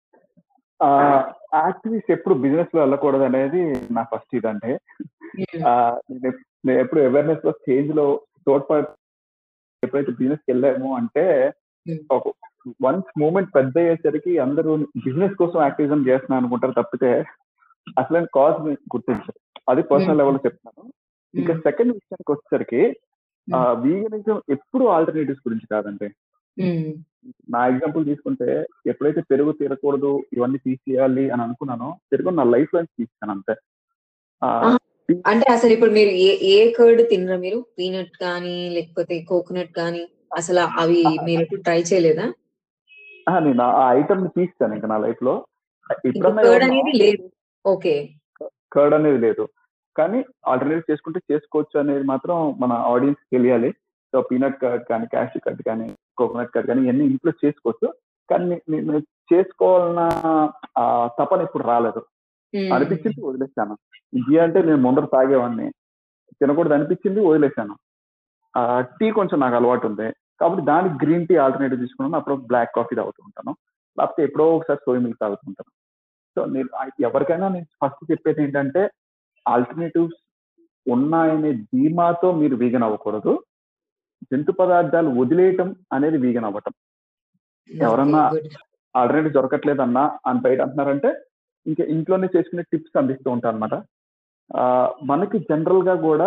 C: యాక్టివిస్ట్ ఎప్పుడు బిజినెస్ లో వెళ్ళకూడదు అనేది నా ఫస్ట్ ఇదంటే ఆ, నేను ఎప్- నేను ఎప్పుడు అవేర్నెస్ లో స్టేజ్ లో తోడ్పడ ఎప్పుడైతే బిజినెస్ వెళ్ళాము అంటే
B: Hmm.
C: ఒక వన్స్ మూమెంట్ పెద్ద అయ్యేసరికి అందరూ బిజినెస్ కోసం యాక్టివిజం చేస్తున్నాను అనుకుంటారు తప్పితే అసలైన కాజ్ గుర్తించారు అది పర్సనల్
B: Hmm.
C: లెవెల్ లో చెప్తున్నాను ఇంకా సెకండ్ విషయానికి వచ్చేసరికి వీగనిజం ఎప్పుడు ఆల్టర్నేటివ్స్ గురించి కాదండి నా ఎగ్జాంపుల్ తీసుకుంటే ఎప్పుడైతే పెరుగు తినకూడదు ఇవన్నీ తీసేయాలి అని అనుకున్నానో పెరుగు నా లైఫ్ లో తీసాను అంతే ఆ,
B: Ah. అంటే అసలు ఇప్పుడు మీరు ఏ ఏ కర్డ్ తినరా మీరు పీనట్ కానీ లేకపోతే కోకోనట్ కానీ అసలు అవి మీరు ఎప్పుడు ట్రై చేయలేదా
C: ఆ, నేను ఆ ఐటమ్ ని తీస్తాను ఇంకా నా లైఫ్ లో
B: ఇంకా
C: ఎప్పుడన్నా
B: కర్డ్ అనేది లేదు ఓకే
C: కర్డ్ అనేది లేదు కానీ ఆల్టర్నేటివ్ చేసుకుంటే చేసుకోవచ్చు అనేది మాత్రం మన ఆడియన్స్ తెలియాలి సో పీనట్ కర్డ్ కానీ క్యాష్ కట్ కానీ కోకోనట్ కట్ కానీ ఇవన్నీ ఇంట్లో చేసుకోవచ్చు కానీ నే- నేను చేసుకోవాలన్న ఆ, తపన ఇప్పుడు రాలేదు అనిపించింది వదిలేశాను ఇది అంటే నేను ముందర తాగేవాడిని తినకూడదు అనిపించింది వదిలేశాను ఆ టీ కొంచెం నాకు అలవాటు ఉంది కాబట్టి దానికి గ్రీన్ టీ ఆల్టర్నేటివ్ తీసుకున్నాను అప్పుడు బ్లాక్ కాఫీ తాగుతూ ఉంటాను లేకపోతే ఎప్పుడో ఒకసారి సోయ్ మిల్క్ తాగుతుంటాను సో నేను ఆ- ఎవరికైనా నేను ఫస్ట్ చెప్పేది ఏంటంటే ఆల్టర్నేటివ్స్ ఉన్నాయనే ధీమాతో మీరు వీగన్ అవ్వకూడదు జంతు పదార్థాలు వదిలేయటం అనేది వీగన్ అవ్వటం ఎవరన్నా- ఆల్టర్నేటివ్ దొరకట్లేదన్నా అని బయట అంటున్నారంటే ఇంకా ఇంట్లోనే చేసుకునే టిప్స్ అందిస్తూ ఉంటాను అనమాట మనకి జనరల్ గా కూడా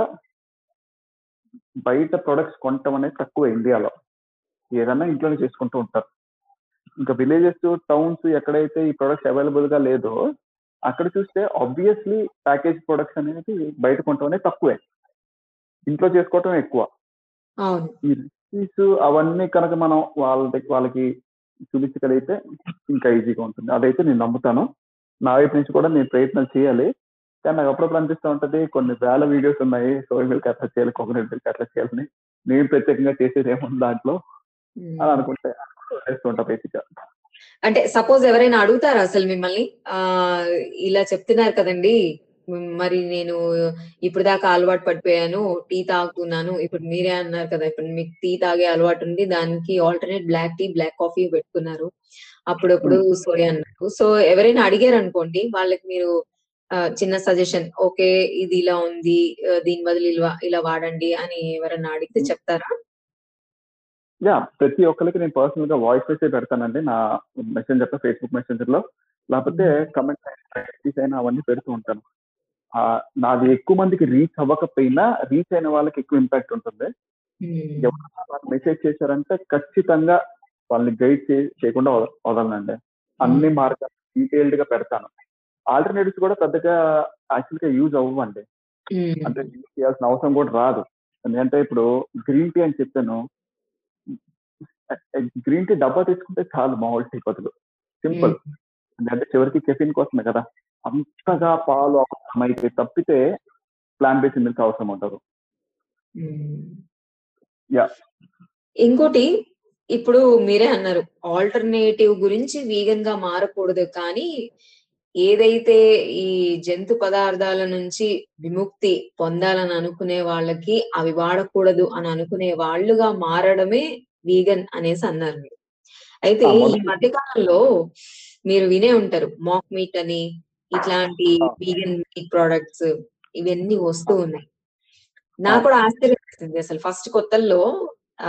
C: బయట ప్రొడక్ట్స్ కొనటం అనేది తక్కువ ఇండియాలో ఏదన్నా ఇంట్లోనే చేసుకుంటూ ఉంటారు ఇంకా విలేజెస్ టౌన్స్ ఎక్కడైతే ఈ ప్రొడక్ట్స్ అవైలబుల్ గా లేదో అక్కడ చూస్తే ఆబ్వియస్లీ ప్యాకేజ్ ప్రొడక్ట్స్ అనేది బయట కొనటం అనేది తక్కువే ఇంట్లో చేసుకోవటం ఎక్కువ
B: అవును
C: ఈ రెసిపీస్ అవన్నీ కనుక మనం వాళ్ళ దగ్గ- వాళ్ళకి చూపించగలిగితే ఇంకా ఈజీగా ఉంటుంది అదైతే నేను నమ్ముతాను నా వైపు నుంచి కూడా నేను ప్రయత్నం చేయాలి కానీ నాకు అప్పుడప్పుడు అనిపిస్తూ ఉంటది కొన్ని వేల వీడియోస్ ఉన్నాయి సోయ్ మిల్క్ అట్లా చేయాలి కోకోనట్ మిల్క్ అట్లా చేయాలని నేను ప్రత్యేకంగా చేసేది ఏముంది దాంట్లో
B: ఉమ్.
C: అని అనుకుంటే చేస్తుంటా బేసిక్
B: అంటే సపోజ్ ఎవరైనా అడుగుతారా అసలు మిమ్మల్ని ఆ ఇలా చెప్తున్నారు కదండి మ్, మరి నేను ఇప్పుడు దాకా అలవాటు పడిపోయాను టీ తాగుతున్నాను ఇప్పుడు మీరే అన్నారు కదా ఇప్పుడు మీకు టీ తాగే అలవాటు ఉంది దానికి alternate black tea black coffee పెట్టుకున్నారు అప్పుడప్పుడు సోయా అన్నారు సో ఎవరైనా అడిగారు అనుకోండి వాళ్ళకి మీరు ఆ, చిన్న సజెషన్ ఓకే ఇది ఇలా ఉంది ఆ, దీని బదులు ఇలా ఇలా వాడండి అని ఎవరైనా అడిగితే చెప్తారా
C: యా ప్రతి ఒక్కరికి నేను పర్సనల్ గా వాయిస్ మెసేజ్ పెడతానండి నా మెసెంజర్ లో ఫేస్బుక్ మెసెంజర్ లో లేకపోతే కమెంట్ అయినా అవన్నీ పెడుతూ ఉంటాను ఆ, నాది ఎక్కువ మందికి రీచ్ అవ్వకపోయినా రీచ్ అయిన వాళ్ళకి ఎక్కువ ఇంపాక్ట్ ఉంటుంది
B: ఉమ్,
C: ఎవరు మెసేజ్ చేశారంటే ఖచ్చితంగా వాళ్ళని గైడ్ చేయకుండా వద- వదలనండి అన్ని మార్గాలు డీటెయిల్డ్ గా పెడతాను ఆల్టర్నేటివ్స్ కూడా పెద్దగా యాక్చువల్ గా యూజ్ అవ్వండి
B: ఉమ్,
C: అంటే యూజ్ చేయాల్సిన అవసరం కూడా రాదు ఎందుకంటే ఇప్పుడు గ్రీన్ టీ అని చెప్పాను గ్రీన్ టీ డబ్బా తీసుకుంటే చాలు మామూలు టీ బదులు సింపుల్ అంటే చివరికి కెఫిన్ కోసమే కదా అంతగా పాలు అవసరం అయితే తప్పితే ప్లాన్ బేస్డ్ మిల్క్ అవసరం ఉండదు
B: ఉమ్.
C: యా
B: ఇంకోటి ఇప్పుడు మీరే అన్నారు ఆల్టర్నేటివ్ గురించి వీగన్ గా మారకూడదు కానీ ఏదైతే ఈ జంతు పదార్థాల నుంచి విముక్తి పొందాలని అనుకునే వాళ్ళకి అవి వాడకూడదు అని అనుకునే వాళ్ళుగా మారడమే వీగన్ అనేసి అన్నారు మీరు అయితే
C: ఆ,
B: ఈ
C: మొదటి-
B: మధ్య కాలంలో మీరు వినే ఉంటారు మాక్ మీట్ అని ఇట్లాంటి
C: ఆ.
B: వీగన్ మీట్ ప్రొడక్ట్స్ ఇవన్నీ వస్తూ ఉన్నాయి నాకు కూడా ఆశ్చర్యం వేసింది అసలు ఫస్ట్ కొత్తల్లో ఆ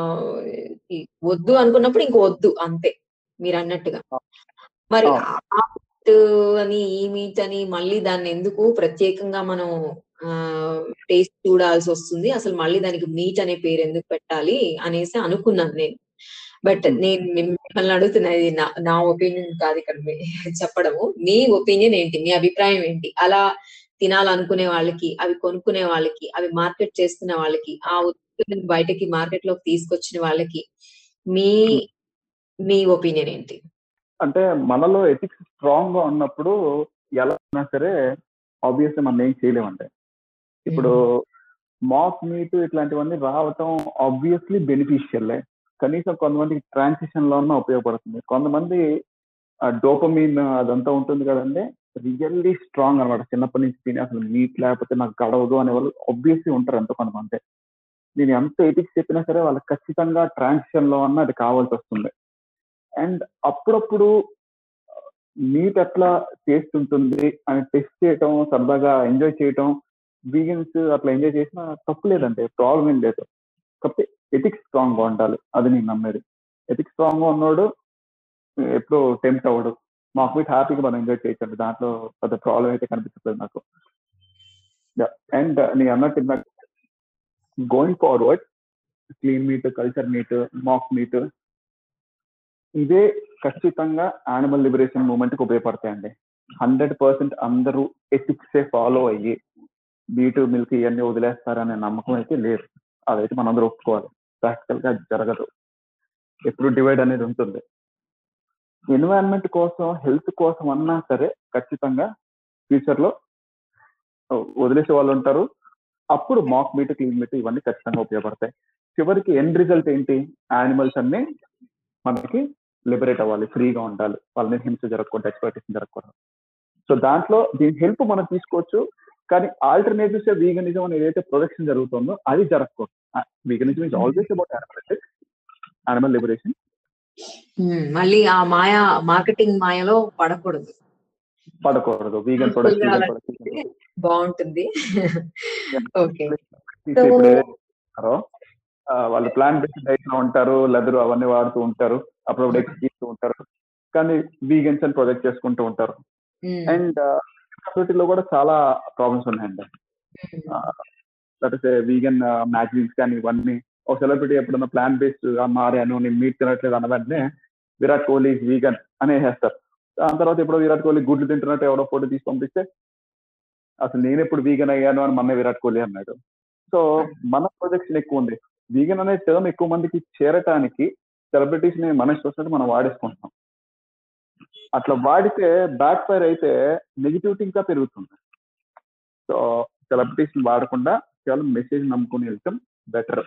B: ఈ వద్దు అనుకున్నప్పుడు ఇంక వద్దు అంతే మీరు అన్నట్టుగా మరి
C: ఆ.
B: ఆ మీట్ అని ఈ మీట్ అని మళ్ళీ దాన్ని ఎందుకు ప్రత్యేకంగా మనం టేస్ట్ చూడాల్సి వస్తుంది అసలు మళ్ళీ దానికి మీట్ అనే పేరు ఎందుకు పెట్టాలి అనేసి అనుకున్నాను నేను బట్
C: Hmm.
B: నేను మిమ్మల్ని అడుగుతున్నది నా నా ఒపీనియన్ కాదు ఇక్కడ మీ- చెప్పడము మీ ఒపీనియన్ ఏంటి మీ అభిప్రాయం ఏంటి అలా తినాలనుకునే వాళ్ళకి అవి కొనుక్కునే వాళ్ళకి అవి మార్కెట్ చేస్తున్న వాళ్ళకి ఆ ఉత్పత్తులను బయటకి మార్కెట్ లోకి తీసుకొచ్చిన వాళ్ళకి మీ మీ ఒపీనియన్ ఏంటి
C: అంటే మనలో ఎథిక్స్ స్ట్రాంగ్ గా ఉన్నప్పుడు ఎలా ఉన్నా సరే ఆబ్వియస్లీ మనం ఏం చేయలేమంటే ఇప్పుడు మాక్ మీట్ ఇట్లాంటివన్నీ రావటం ఆబ్వియస్లీ బెనిఫిషియల్ కనీసం కొంతమందికి ట్రాన్సిషన్ లో ఉన్నా ఉపయోగపడుతుంది కొంతమంది డోపమీన్ అదంతా ఉంటుంది కదండి రియల్లీ స్ట్రాంగ్ అనమాట చిన్నప్పటి నుంచి తిని అసలు మీట్ లేకపోతే నాకు గడవదు అనే వాళ్ళు ఆబ్వియస్లీ ఉంటారు ఎంతో కొంతమంది నేను ఎంత ఎథిక్స్ చెప్పినా సరే వాళ్ళకి ఖచ్చితంగా ట్రాన్సిషన్ లో అన్న అది కావాల్సి వస్తుంది అండ్ అప్పుడప్పుడు మీట్ ఎట్లా టేస్ట్ ఉంటుంది అని టెస్ట్ చేయటం సరదాగా ఎంజాయ్ చేయటం వీగన్స్ అట్లా ఎంజాయ్ చేసినా తప్పు లేదండి ప్రాబ్లం ఏం లేదు కాకపోతే ఎథిక్స్ స్ట్రాంగ్ గా ఉండాలి అది నేను నమ్మేది ఎథిక్స్ స్ట్రాంగ్ గా ఉన్నాడు ఎప్పుడు టెంప్ట్ అవ్వడు మాకు మీట్ హ్యాపీగా మనం ఎంజాయ్ చేయొచ్చండి దాంట్లో పెద్ద ప్రాబ్లం అయితే కనిపించట్లేదు నాకు అండ్ నేను అన్నట్టు నాకు going forward clean meat culture meat mock meat ఇదే ఖచ్చితంగా యానిమల్ లిబరేషన్ మూవ్మెంట్ కి ఉపయోగపడతాయండి హండ్రెడ్ పర్సెంట్ అందరూ ఎథిక్స్ ఫాలో అయ్యి బీటు మిల్క్ ఇవన్నీ వదిలేస్తారనే నమ్మకం అయితే లేదు అదైతే మనందరూ ఒప్పుకోవాలి ప్రాక్టికల్ గా అది జరగదు ఎప్పుడు డివైడ్ అనేది ఉంటుంది ఎన్వైరన్మెంట్ కోసం హెల్త్ కోసం అన్నా సరే ఖచ్చితంగా ఫ్యూచర్ లో వదిలేసే వాళ్ళు ఉంటారు అప్పుడు మాక్ మీట్ క్లీన్ మీట్ ఇవన్నీ ఖచ్చితంగా ఉపయోగపడతాయి చివరికి ఎండ్ రిజల్ట్ ఏంటి యానిమల్స్ అన్ని మనకి లిబరేట్ అవ్వాలి ఫ్రీగా ఉండాలి వాళ్ళని హింస జరగకూడదు ఎక్స్ప్లోటేషన్ జరగకూడదు సో దాంట్లో దీని హెల్ప్ మనం తీసుకోవచ్చు కానీ ఆల్టర్నేటివ్స్ వీగనిజం అని ఏదైతే ప్రొడక్షన్ జరుగుతుందో అది జరగకూడదు veganism is always about animal animal liberation
B: um, మళ్ళీ ఆ మాయా మార్కెటింగ్ మాయలో పడకూడదు
C: పడకూడదు వీగన్
B: Full గా అలా
C: ప్రొడక్ట్
B: బాగుంటుంది ఓకే
C: ఇప్పుడు ఏదైతే ఉన్నారో, ఆ, వాళ్ళు ప్లాన్ బేస్డ్ డైట్ లో ఉంటారు లెదర్ అవన్నీ వాడుతూ ఉంటారు అప్పుడప్పుడు ఎగ్స్ తీస్తూ ఉంటారు కానీ వీగన్స్ అని ప్రొజెక్ట్ చేసుకుంటూ ఉంటారు అండ్ సొసైటీలో కూడా చాలా ప్రాబ్లమ్స్ ఉన్నాయండి దట్ ఇస్ వీగన్ మ్యాగజైన్స్ కానీ ఇవన్నీ ఒక సెలబ్రిటీ ఎప్పుడన్నా ప్లాన్ బేస్డ్ మారాను నేను మీట్ తినట్లేదు అన్న వెంటనే విరాట్ కోహ్లీ వీగన్ అని వేస్తారు దాని తర్వాత ఇప్పుడు విరాట్ కోహ్లీ గుడ్లు తింటున్నట్టు ఎవడో ఫోటో తీసి పంపిస్తే అసలు నేను ఎప్పుడు వీగన్ అయ్యాను అని మొన్న విరాట్ కోహ్లీ అన్నాడు సో మన ప్రొజెక్షన్ ఎక్కువ ఉంది వీగన్ అనే టర్మ్ ఎక్కువ మందికి చేరటానికి సెలబ్రిటీస్ ని మనం చూసినట్టు మనం వాడేసుకుంటున్నాం అట్లా వాడితే బ్యాక్ ఫైర్ అయితే నెగిటివిటీ ఇంకా పెరుగుతుంది సో సెలబ్రిటీస్ ని వాడకుండా కేవలం మెసేజ్ నమ్ముకుని వెళ్తాం బెటర్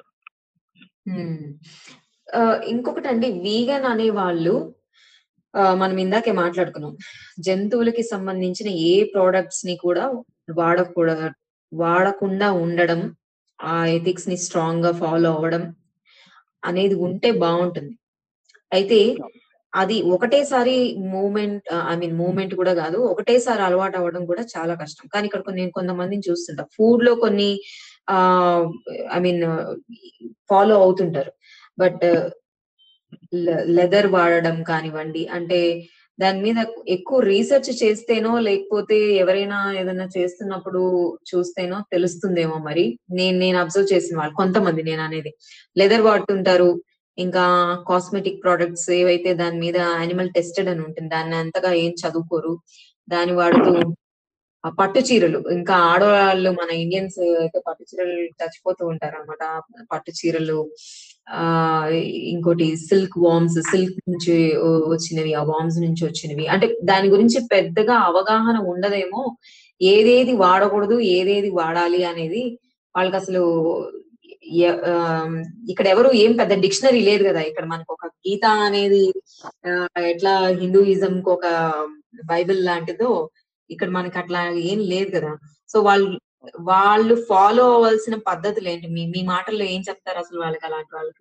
B: ఇంకొకటి అండి వీగన్ అనే వాళ్ళు ఆ, మనం ఇందాకే మాట్లాడుకున్నాం జంతువులకి సంబంధించిన ఏ ప్రోడక్ట్స్ ని కూడా వాడకూడదు వాడకుండా ఉండడం ఆ ఎథిక్స్ ని స్ట్రాంగ్ గా ఫాలో అవ్వడం అనేది ఉంటే బాగుంటుంది అయితే అది ఒకటేసారి మూమెంట్ ఐ మీన్ మూమెంట్ కూడా కాదు ఒకటేసారి అలవాటు అవ్వడం కూడా చాలా కష్టం కానీ ఇక్కడ కొన్ని- నేను కొంతమందిని చూస్తుంటా ఫుడ్ లో కొన్ని ఆ ఐ మీన్ ఫాలో అవుతుంటారు బట్ లెదర్ వాడడం కానివ్వండి అంటే దాని మీద ఎక్కువ రీసెర్చ్ చేస్తేనో లేకపోతే ఎవరైనా ఏదైనా చేస్తున్నప్పుడు చూస్తేనో తెలుస్తుందేమో మరి నేను నేను అబ్జర్వ్ చేసిన వాళ్ళు కొంతమంది నేను అనేది లెదర్ వాడుతుంటారు ఇంకా కాస్మెటిక్ ప్రొడక్ట్స్ ఏవైతే దాని మీద యానిమల్ టెస్టెడ్ అని ఉంటుంది దాన్ని అంతగా ఏం చదువుకోరు దాన్ని వాడుతూ ఆ పట్టు చీరలు ఇంకా ఆడవాళ్ళు మన ఇండియన్స్ అయితే పట్టు చీరలు చచ్చిపోతూ ఉంటారు అనమాట పట్టు చీరలు ఆ ఇంకోటి సిల్క్ వామ్స్ సిల్క్ నుంచి వ- వచ్చినవి ఆ వామ్స్ నుంచి వచ్చినవి అంటే దాని గురించి పెద్దగా అవగాహన ఉండదేమో ఏదేది వాడకూడదు ఏదేది వాడాలి అనేది వాళ్ళకి అసలు ఎ- ఆ, ఇక్కడ ఎవరు ఏం పెద్ద డిక్షనరీ లేదు కదా ఇక్కడ మనకు ఒక గీత అనేది ఆ, ఎట్లా హిందూయిజం కి ఒక బైబిల్ లాంటిదో ఇక్కడ మనకి అట్లా ఏం లేదు కదా సో వాళ్ళు వాళ్ళు ఫాలో అవ్వాల్సిన పద్ధతులు ఏంటి మీ మీ మాటల్లో ఏం చెప్తారు అసలు వాళ్ళకి అలాంటి వాళ్ళకి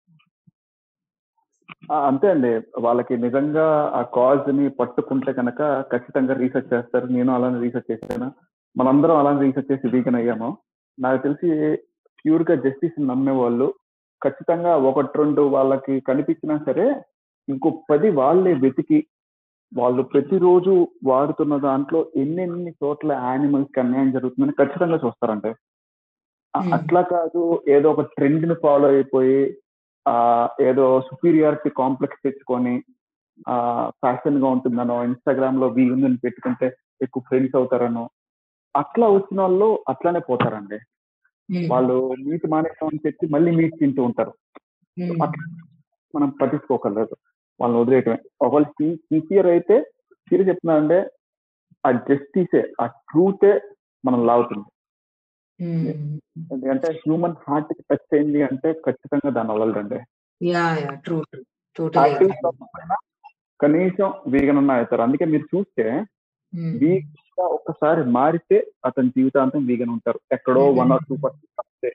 C: ఆ, అంతే అండి వాళ్ళకి నిజంగా ఆ కాజ్ ని పట్టుకుంటే కనుక ఖచ్చితంగా రీసెర్చ్ చేస్తారు నేను అలానే రీసెర్చ్ చేశాను మనందరం అలానే రీసెర్చ్ చేసి వీకెన్ అయ్యాము నాకు తెలిసి ప్యూర్ గా జస్టిస్ నమ్మే వాళ్ళు ఖచ్చితంగా ఒకటి రెండు వాళ్ళకి కనిపించినా సరే ఇంకో పది వాళ్ళే వెతికి వాళ్ళు ప్రతిరోజు వాడుతున్న దాంట్లో ఎన్నెన్ని చోట్ల యానిమల్స్ కి అన్యాయం జరుగుతుందని ఖచ్చితంగా చూస్తారంటే ఆ,
B: Hmm.
C: అట్లా కాదు ఏదో ఒక ట్రెండ్ ని ఫాలో అయిపోయి ఆ ఏదో సుపీరియారిటీ కాంప్లెక్స్ తెచ్చుకొని ఆ ఫ్యాషన్ గా ఉంటుందనో ఇన్స్టాగ్రామ్ లో వీన్ అని పెట్టుకుంటే ఎక్కువ ఫ్రెండ్స్ అవుతారనో అట్లా వచ్చిన వాళ్ళు అట్లానే పోతారండి వాళ్ళు మీట్ మానేస్తాం అని చెప్పి మళ్ళీ మీట్ తింటూ ఉంటారు
B: ఉమ్,
C: అట్లా మనం పట్టించుకోకర్లేదు వాళ్ళని వదిలేయటమే ఒకవేళ సిన్సియర్ అయితే సీరియస్ చెప్తున్నానంటే ఆ జస్టిసే ఆ ట్రూతే మనం లాగుతుంది
B: ఉమ్.
C: ఎందుకంటే హ్యూమన్ హార్ట్ కి టచ్ అయింది అంటే ఖచ్చితంగా దాని వదలదండి
B: yeah yeah true true totally
C: practice తప్పకుండా కనీసం వీగన్ ఉన్న అవుతారు అందుకే మీరు చూస్తే వీక్ గా ఒక్కసారి మారితే అతని జీవితాంతం వీగన్ ఉంటారు ఎక్కడో
B: Mhm.
C: One or two percent తప్పితే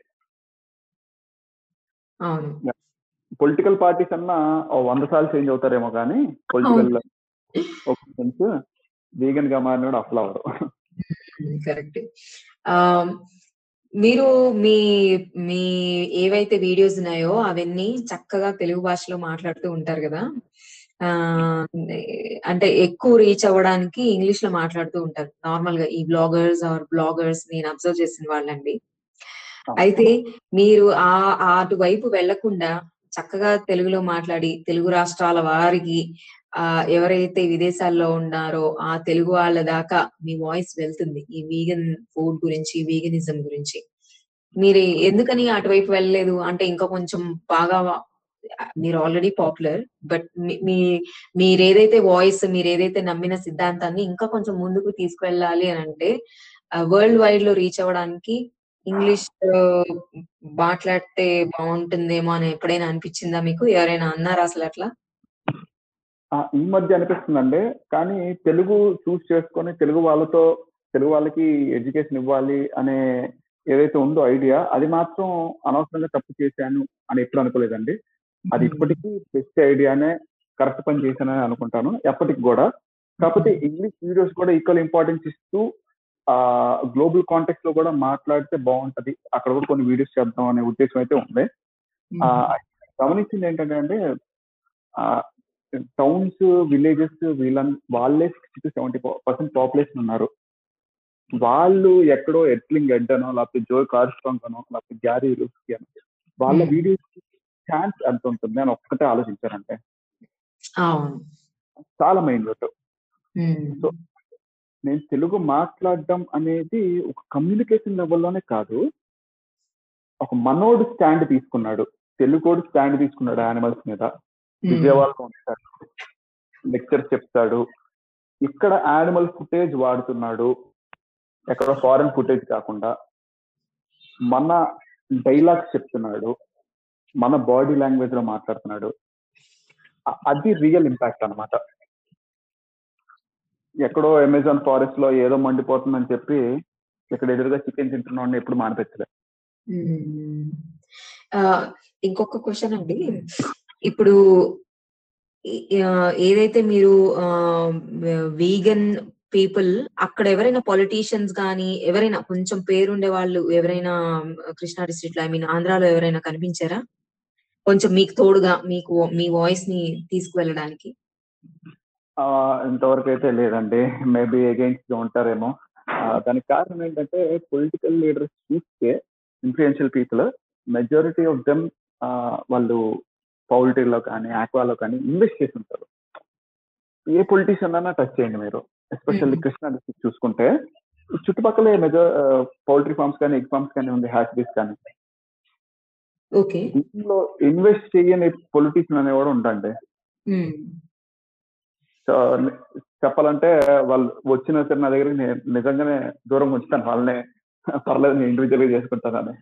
B: అవును
C: పొలిటికల్ పార్టీస్ అన్నా ఓ వంద సార్లు చేంజ్ అవుతారేమో కానీ పొలిటికల్ ఒపీనియన్స్ వీగన్ గా మారినాడు అసలు అవరు
B: కరెక్ట్ మీరు మీ మీ ఏవైతే వీడియోస్ ఉన్నాయో అవన్నీ చక్కగా తెలుగు భాషలో మాట్లాడుతూ ఉంటారు కదా ఆ అంటే ఎక్కువ రీచ్ అవ్వడానికి ఇంగ్లీష్ లో మాట్లాడుతూ ఉంటారు నార్మల్ గా ఈ బ్లాగర్స్ ఆర్ బ్లాగర్స్ నేను అబ్జర్వ్ చేసిన వాళ్ళండి అయితే మీరు ఆ ఆ అటువైపు వెళ్లకుండా చక్కగా తెలుగులో మాట్లాడి తెలుగు రాష్ట్రాల వారికి ఆ ఎవరైతే విదేశాల్లో ఉన్నారో ఆ తెలుగు వాళ్ళ దాకా మీ వాయిస్ వెళ్తుంది ఈ వీగన్ ఫుడ్ గురించి వీగనిజం గురించి మీరు ఎందుకని అటువైపు వెళ్ళలేదు అంటే ఇంకా కొంచెం బాగా మీరు ఆల్రెడీ పాపులర్ బట్ మీ మీరు ఏదైతే వాయిస్ మీరు ఏదైతే నమ్మిన సిద్ధాంతాన్ని ఇంకా కొంచెం ముందుకు తీసుకువెళ్ళాలి అని అంటే వరల్డ్ వైడ్ లో రీచ్ అవ్వడానికి ఇంగ్లీష్ మాట్లాడితే బాగుంటుందేమో అని ఎప్పుడైనా అనిపించిందా మీకు ఎవరైనా అన్నారా అసలు అట్లా
C: ఆ, ఈ మధ్య అనిపిస్తుందండి కానీ తెలుగు చూస్ చేసుకొని తెలుగు వాళ్ళతో తెలుగు వాళ్ళకి ఎడ్యుకేషన్ ఇవ్వాలి అనే ఏదైతే ఉందో ఐడియా అది మాత్రం అనవసరంగా తప్పు చేశాను అని ఎప్పుడు అనుకోలేదండి అది ఇప్పటికీ బెస్ట్ ఐడియానే కరెక్ట్ పని చేశానని అనుకుంటాను ఎప్పటికి కూడా కాకపోతే ఇంగ్లీష్ వీడియోస్ కూడా ఈక్వల్ ఇంపార్టెన్స్ ఇస్తూ ఆ గ్లోబల్ కాంటెక్స్ లో కూడా మాట్లాడితే బాగుంటది అక్కడ కూడా కొన్ని వీడియోస్ చేద్దాం అనే ఉద్దేశం అయితే ఉంది ఆ, గమనించింది ఏంటంటే అంటే టౌన్స్ విలేజెస్ వీళ్ళ వాళ్ళే sixty to seventy percent population ఉన్నారు వాళ్ళు ఎక్కడో ఎట్లింగ్ గడ్డనో లేకపోతే జో కార్స్ట్రాంగ్ అనో లేకపోతే గ్యారీ లుక్స్కి అనో వాళ్ళ
B: Hmm.
C: వీడియోస్ ఛాన్స్ ఎంత ఉంటుంది అని ఒక్కటే ఆలోచించారంటే
B: అవును
C: చాలా మైండ్ పెట్టు
B: ఉమ్.
C: సో నేను తెలుగు మాట్లాడడం అనేది ఒక కమ్యూనికేషన్ లెవెల్లోనే కాదు ఒక మనోడు స్టాండ్ తీసుకున్నాడు తెలుగోడు స్టాండ్ తీసుకున్నాడు యానిమల్స్ మీద విజయవాడలో ఉంటాడు లెక్చర్ చెప్తాడు ఇక్కడ యానిమల్ ఫుటేజ్ వాడుతున్నాడు ఎక్కడ ఫారెన్ ఫుటేజ్ కాకుండా మన డైలాగ్స్ చెప్తున్నాడు మన బాడీ లాంగ్వేజ్ లో మాట్లాడుతున్నాడు అ- అది రియల్ ఇంపాక్ట్ అన్నమాట ఎక్కడో అమెజాన్ ఫారెస్ట్ లో ఏదో మండిపోతుందని చెప్పి ఇక్కడ ఎదురుగా చికెన్ తింటున్నాడు ఎప్పుడు మానిపించలేదు
B: మ్మ్. ఆ, ఇంకొక క్వశ్చన్ అండి ఇప్పుడు ఈ- ఆ, ఏదైతే మీరు వీగన్ పీపుల్ అక్కడ ఎవరైనా పొలిటీషియన్స్ గానీ ఎవరైనా కొంచెం పేరుండే వాళ్ళు ఎవరైనా కృష్ణా డిస్ట్రిక్ట్ లో ఐ మీన్ ఆంధ్రాలో ఎవరైనా కనిపించారా కొంచెం మీకు తోడుగా మీకు మీ వాయిస్ ని తీసుకువెళ్ళడానికి
C: ఆ, ఇంతవరకు అయితే లేదండి మేబీ అగైన్స్ట్ ఉంటారేమో ఆ, దానికి కారణం ఏంటంటే పొలిటికల్ లీడర్స్ చూస్తే influential people majority of them వాళ్ళు పౌల్ట్రీలో కానీ ఆక్వాలో కానీ ఇన్వెస్ట్ చేసి ఉంటారు ఏ పొలిటీషియన్ అన్నా టచ్ చేయండి మీరు ఎస్పెషల్లీ
B: Mhm.
C: కృష్ణా డిస్ట్రిక్ట్ చూసుకుంటే చుట్టుపక్కల మెజార్ పౌల్ట్రీ ఫార్మ్స్ కానీ ఎగ్ ఫార్మ్స్ కానీ ఉంది హ్యాచరీస్ కానీ
B: ఓకే
C: దీనిలో ఇన్వెస్ట్ చేయని పొలిటీషియన్ అనేవాడు ఉండండి సో ని- చెప్పాలంటే వాళ్ళు వచ్చిన సరే నా దగ్గరికి నేను నిజంగానే దూరం ఉంచుతాను వాళ్ళని పర్లేదు నేను ఇండివిజువల్ గా చేసుకుంటానని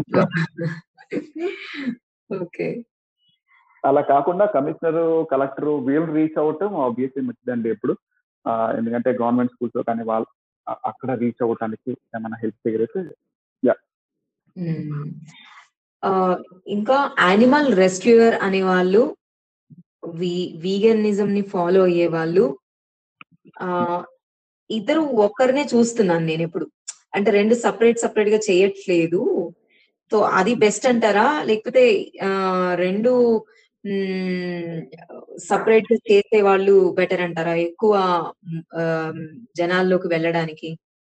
B: ఓకే
C: అలా కాకుండా కమిషనర్ కలెక్టర్ వీళ్ళు రీచ్ అవటం ఆబ్వియస్లీ మంచిదండి ఎప్పుడు ఆ, ఎందుకంటే గవర్నమెంట్ స్కూల్స్ లో కానీ వాళ్ళు అ- అక్కడ రీచ్ అవ్వడానికి ఏమైనా హెల్ప్ చేయగలిగితే
B: మ్మ్. ఆ, ఇంకా యానిమల్ రెస్క్యూయర్ అనే వాళ్ళు వీగనిజం ని ఫాలో అయ్యే వాళ్ళు ఆ ఇద్దరు ఒక్కరినే చూస్తున్నాను నేను ఇప్పుడు అంటే రెండు సపరేట్ సపరేట్ గా చేయట్లేదు సో అది బెస్ట్ అంటారా లేకపోతే ఆ రెండు సపరేట్ గా చేసే వాళ్ళు బెటర్ అంటారా ఎక్కువ మ్, ఆ, జనాల్లోకి వెళ్ళడానికి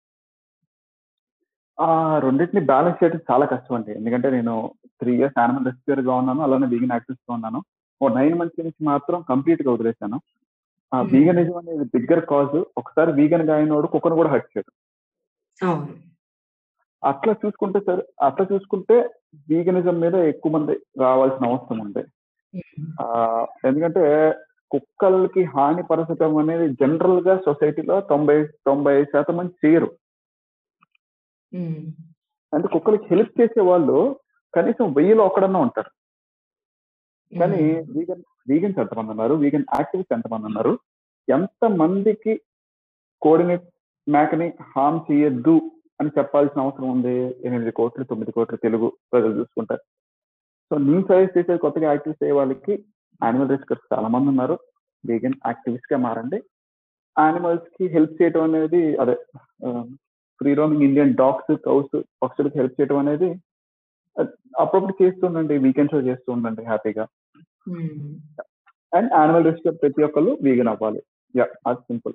C: ఆ రెండింటిని బ్యాలెన్స్ చేయడం చాలా కష్టం అండి ఎందుకంటే నేను త్రీ ఇయర్స్ యానిమల్ రెస్క్యూర్ గా ఉన్నాను అలానే వీగన్ యాక్టివ్స్ గా ఉన్నాను ఓ నైన్ మంత్స్ నుంచి మాత్రం కంప్లీట్ గా వదిలేశాను ఆ
B: Hmm.
C: వీగనిజం అనేది బిగ్గర్ కాజ్ ఒకసారి వీగన్ గా అయినోడు కుక్కను కూడా హట్ చేయడు
B: అవును
C: అట్లా చూసుకుంటే సరే అట్లా చూసుకుంటే వీగనిజం మీద ఎక్కువ మంది రావాల్సిన అవసరం ఉంది ఆ, ఎందుకంటే కుక్కలకి హాని పరచడం అనేది జనరల్ గా సొసైటీలో తొంభై తొంభై శాతం మంది చేయరు
B: మ్మ్.
C: అంటే కుక్కలకి హెల్ప్ చేసే వాళ్ళు కనీసం వెయ్యిలో ఒక్కడన్నా ఉంటారు కానీ వీగన్ వీగన్స్ ఎంతమంది ఉన్నారు వీగన్ యాక్టివిస్ట్ ఎంతమంది ఉన్నారు ఎంత మందికి కోడిని మేకని హామ్ చేయొద్దు అని చెప్పాల్సిన అవసరం ఉంది ఎనిమిది కోట్లు తొమ్మిది కోట్లు తెలుగు ప్రజలు చూసుకుంటారు సో నేను సజెస్ట్ చేసే కొత్తగా యాక్టివిస్ట్ అయ్యే వాళ్ళకి యానిమల్ రిస్కర్స్ చాలా మంది ఉన్నారు వీగన్ యాక్టివిస్ట్ గా మారండి యానిమల్స్ కి హెల్ప్ చేయడం అనేది అదే free roaming Indian dogs cows పక్షులకి హెల్ప్ చేయడం అనేది అ- అప్పుడప్పుడు చేస్తూ ఉండండి వీకెండ్స్ లో చేస్తూ ఉండండి హ్యాపీగా
B: మ్మ్.
C: అండ్ యానిమల్ రెస్క్యూ ప్రతి ఒక్కళ్ళు వీగన్ అవ్వాలి యా అది సింపుల్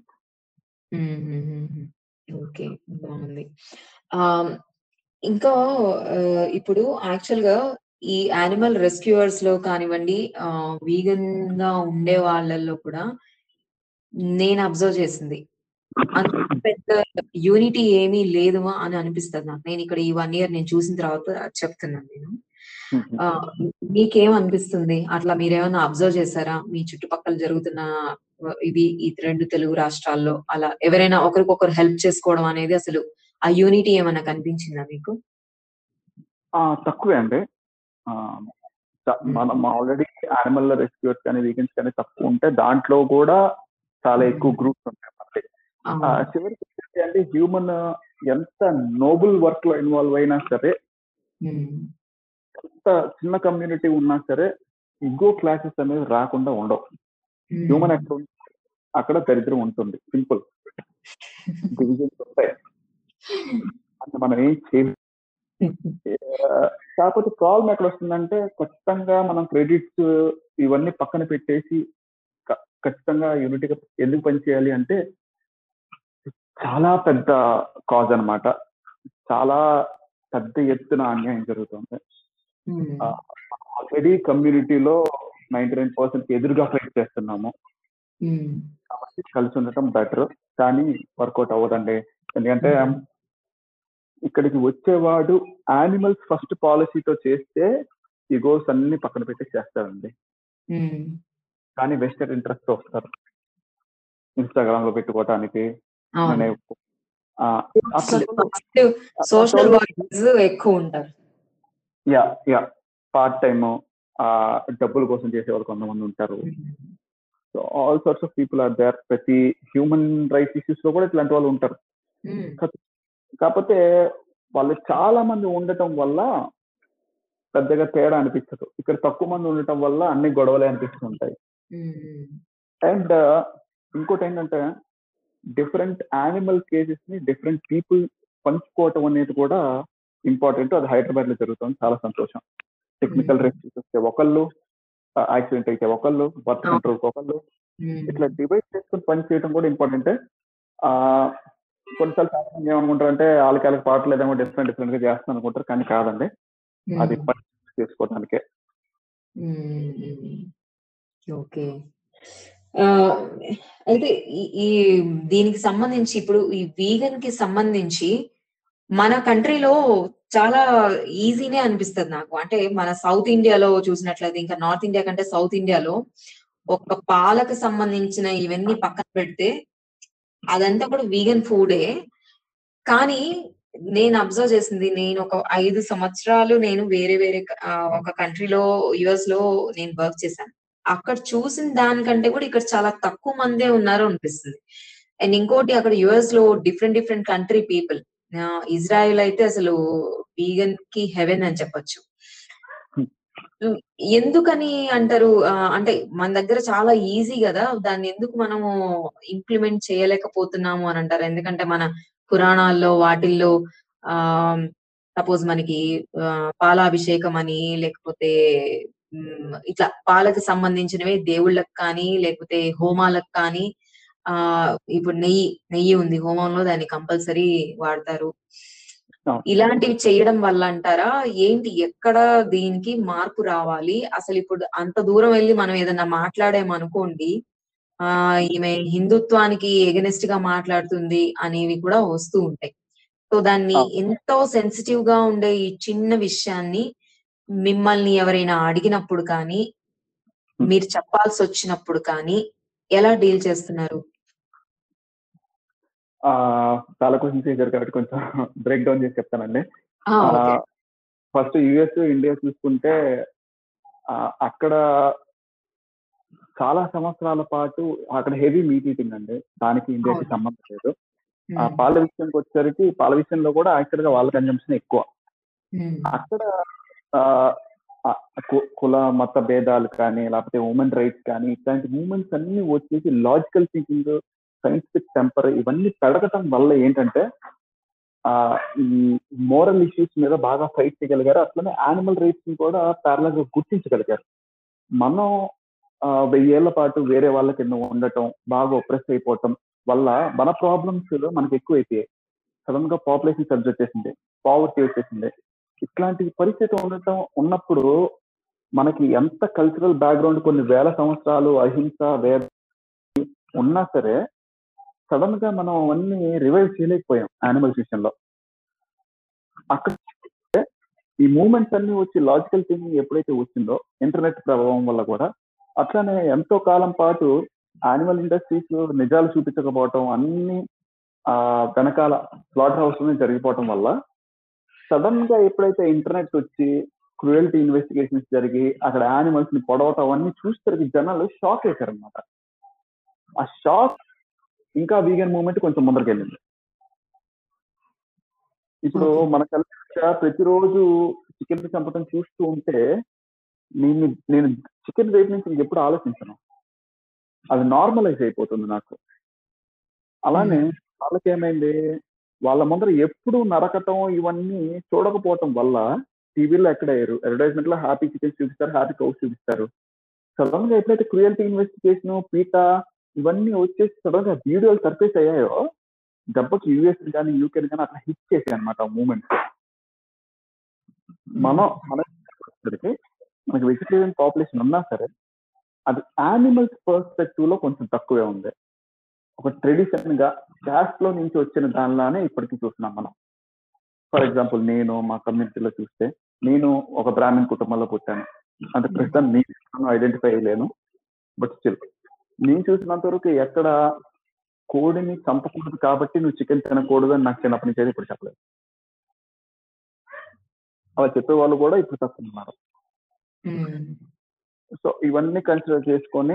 B: ఓకే బాగుంది ఆ, ఇంకా ఆ, ఇప్పుడు యాక్చువల్ గా ఈ యానిమల్ రెస్క్యూవర్స్ లో కానివ్వండి వీగన్ గా ఉండే వాళ్ళల్లో కూడా నేను అబ్జర్వ్ చేసింది అంత పెద్ద యూనిటీ ఏమీ లేదు అని అనిపిస్తుంది నాకు నేను ఇక్కడ ఈ వన్ ఇయర్ నేను చూసిన తర్వాత చెప్తున్నాను నేను ఆ, మీకేం అనిపిస్తుంది అట్లా మీరేమైనా అబ్జర్వ్ చేశారా మీ చుట్టుపక్కల జరుగుతున్న ఆ, ఇవి ఈ రెండు తెలుగు రాష్ట్రాల్లో అలా ఎవరైనా ఒకరికొకరు హెల్ప్ చేసుకోవడం అనేది అసలు ఆ యూనిటీ ఏమైనా కనిపించిందా మీకు
C: తక్కువే అండి ఆ, చ- మనం ఆల్రెడీ యానిమల్ రెస్క్యూర్స్ కానీ వీకెండ్స్ కానీ తక్కువ ఉంటే దాంట్లో కూడా చాలా ఎక్కువ గ్రూప్స్ ఉంటాయి మనకి. ఆ,
B: అవును.
C: చివరికి ఏంటి అంటే హ్యూమన్ ఎంత నోబుల్ వర్క్ లో ఇన్వాల్వ్ అయినా సరే
B: ఉమ్.
C: ఎంత చిన్న కమ్యూనిటీ ఉన్నా సరే ఇగో క్లాసెస్ అనేవి రాకుండా ఉండవు
B: ఉమ్.
C: హ్యూమన్ ఎక్కడ ఉంది, అక్కడ దరిద్రం ఉంటుంది సింపుల్ డివిజన్స్ ఉంటాయి అంటే మనం ఏం చేయ ఆ, కాకపోతే ప్రాబ్లం ఎక్కడ వస్తుందంటే ఖచ్చితంగా మనం క్రెడిట్స్ ఇవన్నీ పక్కన పెట్టేసి క- ఖచ్చితంగా యూనిటీగా ఎందుకు పనిచేయాలి అంటే చాలా పెద్ద కాజ్ అన్నమాట చాలా పెద్ద ఎత్తున అన్యాయం జరుగుతుంది
B: ఉమ్.
C: ఆల్రెడీ కమ్యూనిటీలో నైన్టీ నైన్ పర్సెంట్ ఎదురుగా ఫైట్ చేస్తున్నాము
B: ఉమ్.
C: కాబట్టి కలిసి ఉండటం బెటర్ కానీ వర్కౌట్ అవ్వదండి ఎందుకంటే ఇక్కడికి వచ్చేవాడు యానిమల్స్ ఫస్ట్ పాలసీతో చేస్తే ఈ గోల్స్ అన్ని పక్కన పెట్టి చేస్తారండి
B: ఉమ్.
C: కానీ వెస్టెడ్ ఇంట్రెస్ట్ వస్తారు ఇన్స్టాగ్రామ్ లో పెట్టుకోవటానికి
B: అవును
C: అనే ఆ, అట్లా
B: సోషల్ వర్కర్స్ ఎక్కువ ఉంటారు
C: యా యా పార్ట్ టైమ్ ఆ డబ్బుల కోసం చేసే వాళ్ళు కొంతమంది ఉంటారు so all sorts of people are there ప్రతి హ్యూమన్ రైట్స్ ఇష్యూస్ లో కూడా ఇట్లాంటి వాళ్ళు ఉంటారు
B: ఉమ్.
C: కాకపోతే వాళ్ళు చాలా మంది ఉండటం వల్ల పెద్దగా తేడా అనిపించదు ఇక్కడ తక్కువ మంది ఉండటం వల్ల అన్ని గొడవలే అనిపిస్తుంటాయి అండ్ ఇంకోటి ఏంటంటే డిఫరెంట్ యానిమల్ కేసెస్ ని డిఫరెంట్ పీపుల్ పంచుకోవటం అనేది కూడా ఇంపార్టెంట్ అది హైదరాబాద్ లో జరుగుతుంది చాలా సంతోషం టెక్నికల్ రెస్క్యూస్ వస్తే ఒకళ్ళు యాక్సిడెంట్ అయితే ఒకళ్ళు బర్త్ కంట్రోల్ ఒకళ్ళు ఇట్లా డివైడ్ చేసుకుని పని చేయడం కూడా ఇంపార్టెంటే ఆ కొన్నిసార్లు చాలా మంది ఏమనుకుంటారు అంటే వాళ్ళకి వాళ్ళకి పాటలేదేమో డిఫరెంట్ డిఫరెంట్ గా చేస్తాను అనుకుంటారు కానీ కాదండి అది పని చేసుకోవడానికే
B: ఓకే అయితే ఈ దీనికి సంబంధించి ఇప్పుడు ఈ వీగన్ కి సంబంధించి మన కంట్రీలో చాలా ఈజీనే అనిపిస్తుంది నాకు అంటే మన సౌత్ ఇండియాలో చూసినట్లయితే ఇంకా నార్త్ ఇండియా కంటే సౌత్ ఇండియాలో ఒక పాలకు సంబంధించిన ఇవన్నీ పక్కన పెడితే అదంతా కూడా వీగన్ ఫుడే కానీ నేను అబ్జర్వ్ చేసింది నేను ఒక ఐదు సంవత్సరాలు నేను వేరే వేరే ఒక కంట్రీలో యుఎస్ లో నేను వర్క్ చేశాను అక్కడ చూసిన దానికంటే కూడా ఇక్కడ చాలా తక్కువ మందే ఉన్నారు అనిపిస్తుంది అండ్ ఇంకోటి అక్కడ యుఎస్ లో different different country people Israel అయితే అసలు వీగన్ కి హెవెన్ అని చెప్పొచ్చు ఎందుకని అంటారు అంటే మన దగ్గర చాలా ఈజీ కదా దాన్ని ఎందుకు మనము ఇంప్లిమెంట్ చేయలేకపోతున్నాము అని అంటారు ఎందుకంటే మన పురాణాల్లో వాటిల్లో ఆ సపోజ్ మనకి పాలాభిషేకం అని లేకపోతే ఇట్లా పాలకు సంబంధించినవి దేవుళ్ళకి కానీ లేకపోతే హోమాలకు కానీ ఆ ఇప్పుడు నెయ్యి నెయ్యి ఉంది హోమంలో దాన్ని కంపల్సరీ వాడతారు ఇలాంటివి చేయడం వల్ల అంటారా ఏంటి ఎక్కడ దీనికి మార్పు రావాలి అసలు ఇప్పుడు అంత దూరం వెళ్ళి మనం ఏదన్నా మాట్లాడామనుకోండి ఆ ఈమె హిందుత్వానికి ఎగనెస్ట్ గా మాట్లాడుతుంది అనేవి కూడా వస్తూ ఉంటాయి సో దాన్ని ఎంతో సెన్సిటివ్ గా ఉండే ఈ చిన్న విషయాన్ని మిమ్మల్ని ఎవరైనా అడిగినప్పుడు కానీ మీరు చెప్పాల్సి వచ్చినప్పుడు కానీ ఎలా డీల్ చేస్తున్నారు
C: చాలా క్వశ్చన్స్ చేశారు కాబట్టి కొంచెం బ్రేక్ డౌన్ చేసి చెప్తానండి ఫస్ట్ యుఎస్ ఇండియా చూసుకుంటే అక్కడ చాలా సంవత్సరాల పాటు అక్కడ హెవీ మీట్ ఈటింగ్ అండి దానికి ఇండియాకి సంబంధం లేదు ఆ పాల విషయానికి వచ్చేసరికి పాల విషయంలో కూడా యాక్చువల్ గా వాళ్ళ కన్జంప్షన్ ఎక్కువ అక్కడ కుల మత భేదాలు కానీ లేకపోతే ఉమెన్ రైట్స్ కానీ ఇట్లాంటి మూమెంట్స్ అన్ని వచ్చేసి లాజికల్ థింకింగ్ సైంటిఫిక్ టెంపర్ ఇవన్నీ పెరగటం వల్ల ఏంటంటే ఆ ఈ మోరల్ ఇష్యూస్ మీద బాగా ఫైట్ చేయగలిగారు అట్లనే యానిమల్ రైట్స్ ని కూడా ప్యారల్ గా గుర్తించగలిగారు మనం వెయ్యేళ్ల పాటు వేరే వాళ్ళ కింద ఉండటం బాగా ఒప్రెస్ అయిపోవటం వల్ల మన ప్రాబ్లమ్స్ మనకి ఎక్కువ అయిపోయాయి సడన్ గా పాపులేషన్ సర్జ్ వచ్చేసింది పావర్టీ వచ్చేసింది ఇట్లాంటి పరిస్థితి ఉండటం ఉన్నప్పుడు మనకి ఎంత కల్చరల్ బ్యాక్గ్రౌండ్ కొన్ని వేల సంవత్సరాలు అహింస వేద ఉన్నా సరే సడన్ గా మనం అవన్నీ రివైవ్ చేయలేకపోయాం యానిమల్స్ విషయంలో అక్కడ ఈ మూమెంట్స్ అన్ని వచ్చి లాజికల్ థింకింగ్ ఎప్పుడైతే వచ్చిందో ఇంటర్నెట్ ప్రభావం వల్ల కూడా అట్లానే ఎంతో కాలం పాటు యానిమల్ ఇండస్ట్రీస్ నిజాలు చూపించకపోవటం అన్ని ఆ వెనకాల స్లాటర్ హౌస్ లోనే జరిగిపోవటం వల్ల సడన్ గా ఎప్పుడైతే ఇంటర్నెట్ వచ్చి క్రూయల్టీ ఇన్వెస్టిగేషన్స్ జరిగి అక్కడ యానిమల్స్ ని పొడవటం అవన్నీ చూసేసరికి జనాలు షాక్ అయ్యారు అనమాట ఆ షాక్ ఇంకా వీగన్ మూమెంట్ కొంచెం ముందరకెళ్ళింది ఇప్పుడు మన కల్చర్ ప్రతిరోజు చికెన్ చంపడం చూస్తూ ఉంటే నేను నేను చికెన్ రేట్ నుంచి ఇంకెప్పుడు ఆలోచించను అది నార్మలైజ్ అయిపోతుంది నాకు అలానే వాళ్ళకేమైంది వాళ్ళ ముందర ఎప్పుడు నరకటం ఇవన్నీ చూడకపోవటం వల్ల టీవీలో ఎక్కడయ్యారు అడ్వర్టైజ్మెంట్ లో హ్యాపీ చికెన్ చూపిస్తారు హ్యాపీ కౌస్ చూపిస్తారు సడన్ గా ఎప్పుడైతే క్రియాలిటీ ఇన్వెస్టిగేషన్ పీటా ఇవన్నీ వచ్చేసి సడన్ గా వీడియోలు సర్ఫేస్ అయ్యాయో దెబ్బకి యూఎస్ కానీ యూకే కానీ అట్లా హిట్ చేసాయి అనమాట మూమెంట్ మనం మన మనకి వెజిటేరియన్ పాపులేషన్ ఉన్నా సరే అది యానిమల్స్ పర్స్పెక్టివ్ లో కొంచెం తక్కువే ఉంది ఒక ట్రెడిషన్ గా క్యాస్ట్ లో నుంచి వచ్చిన దానిలానే ఇప్పటికీ చూస్తున్నాం మనం ఫర్ ఎగ్జాంపుల్ నేను మా కమ్యూనిటీలో చూస్తే నేను ఒక బ్రాహ్మణ్ కుటుంబంలో పుట్టాను అంటే ప్రస్తుతం నేను ఐడెంటిఫై అయ్యలేను బట్ స్టిల్ నేను చూసినంత వరకు ఎక్కడ కోడిని చంపకూడదు కాబట్టి నువ్వు చికెన్ తినకూడదు అని నాకు చిన్నప్పటి నుంచి అయితే ఇప్పుడు చెప్పలేదు అలా చెప్పే వాళ్ళు కూడా ఇప్పుడు తక్కువ ఉన్నారు సో ఇవన్నీ కన్సిడర్ చేసుకొని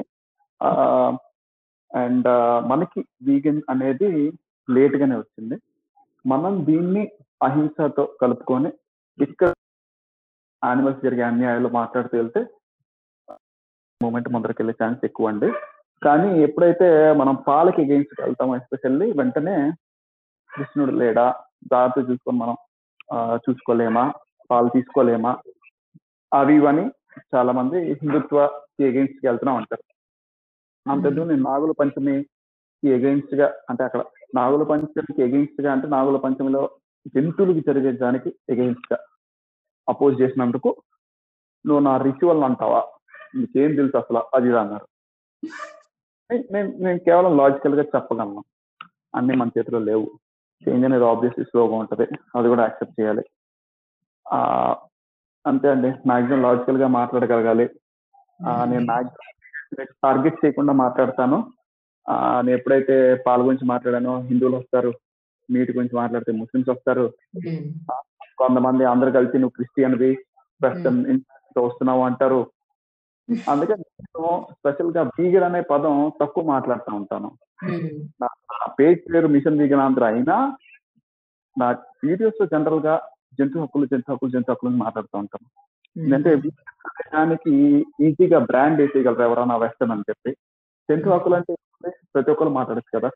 C: అండ్ మనకి వీగన్ అనేది లేట్ గానే వచ్చింది మనం దీన్ని అహింసతో కలుపుకొని ఇక్కడ యానిమల్స్ జరిగే అన్యాయాలు మాట్లాడుతూ వెళ్తే మూమెంట్ ముందరికి వెళ్ళే ఛాన్స్ ఎక్కువ అండి కానీ ఎప్పుడైతే మనం పాలకి ఎగెయిన్స్ట్ వెళ్తామో ఎస్పెషల్లీ వెంటనే కృష్ణుడు లేడా జాగ్రత్త చూసుకొని మనం ఆ, చూసుకోలేమా పాలు తీసుకోలేమా అవి ఇవని చాలా మంది హిందుత్వకి ఎగెయిన్స్ట్ కి వెళ్తున్నాం అంటారు అంతేందుకు నేను నాగుల పంచమికి ఎగెయిన్స్ట్ గా అంటే అక్కడ నాగుల పంచమికి ఎగెయిన్స్ట్ గా అంటే నాగుల పంచమిలో జంతువులకి జరిగే దానికి ఎగెయిన్స్ట్ గా అపోజ్ చేసినందుకు నువ్వు నా రిచువల్ అంటావా నీకేం తెలుసు అసలు అది ఇది అన్నారు నే- నేను నేను కేవలం లాజికల్ గా చెప్పగలను అన్ని మన చేతిలో లేవు చేంజ్ అనేది ఆబ్వియస్లీ స్లోగా ఉంటది అది కూడా యాక్సెప్ట్ చేయాలి ఆ, అంతే అండి మాక్సిమం లాజికల్ గా మాట్లాడగలగాలి ఆ, నేను టార్గెట్ చేయకుండా మాట్లాడతాను ఆ, నేను ఎప్పుడైతే పాల గురించి మాట్లాడానో హిందువులు వస్తారు మీటి గురించి మాట్లాడితే ముస్లిమ్స్ వస్తారు
B: ఉమ్,
C: కొంతమంది అందరు కలిసి నువ్వు క్రిస్టియన్వి వెస్టర్న్ వస్తున్నావు అంటారు అందుకని నేను స్పెషల్ గా వీగన్ అనే పదం తక్కువ మాట్లాడుతూ ఉంటాను
B: ఉమ్,
C: నా పేజ్ పేరు మిషన్ వీగనాంధ్ర అయినా నా వీడియోస్ లో జనరల్ గా జంతు హక్కులు జంతు హక్కులు జంతు హక్కులు అని మాట్లాడుతూ ఉంటాను ఎందుకంటే దానికి ఈజీగా బ్రాండ్ వేసేయగలరు ఎవరైనా వెస్టర్న్ అని చెప్పి జంతు హక్కులు అంటే ఏంటి? ప్రతి ఒక్కరు మాట్లాడచ్చు కదా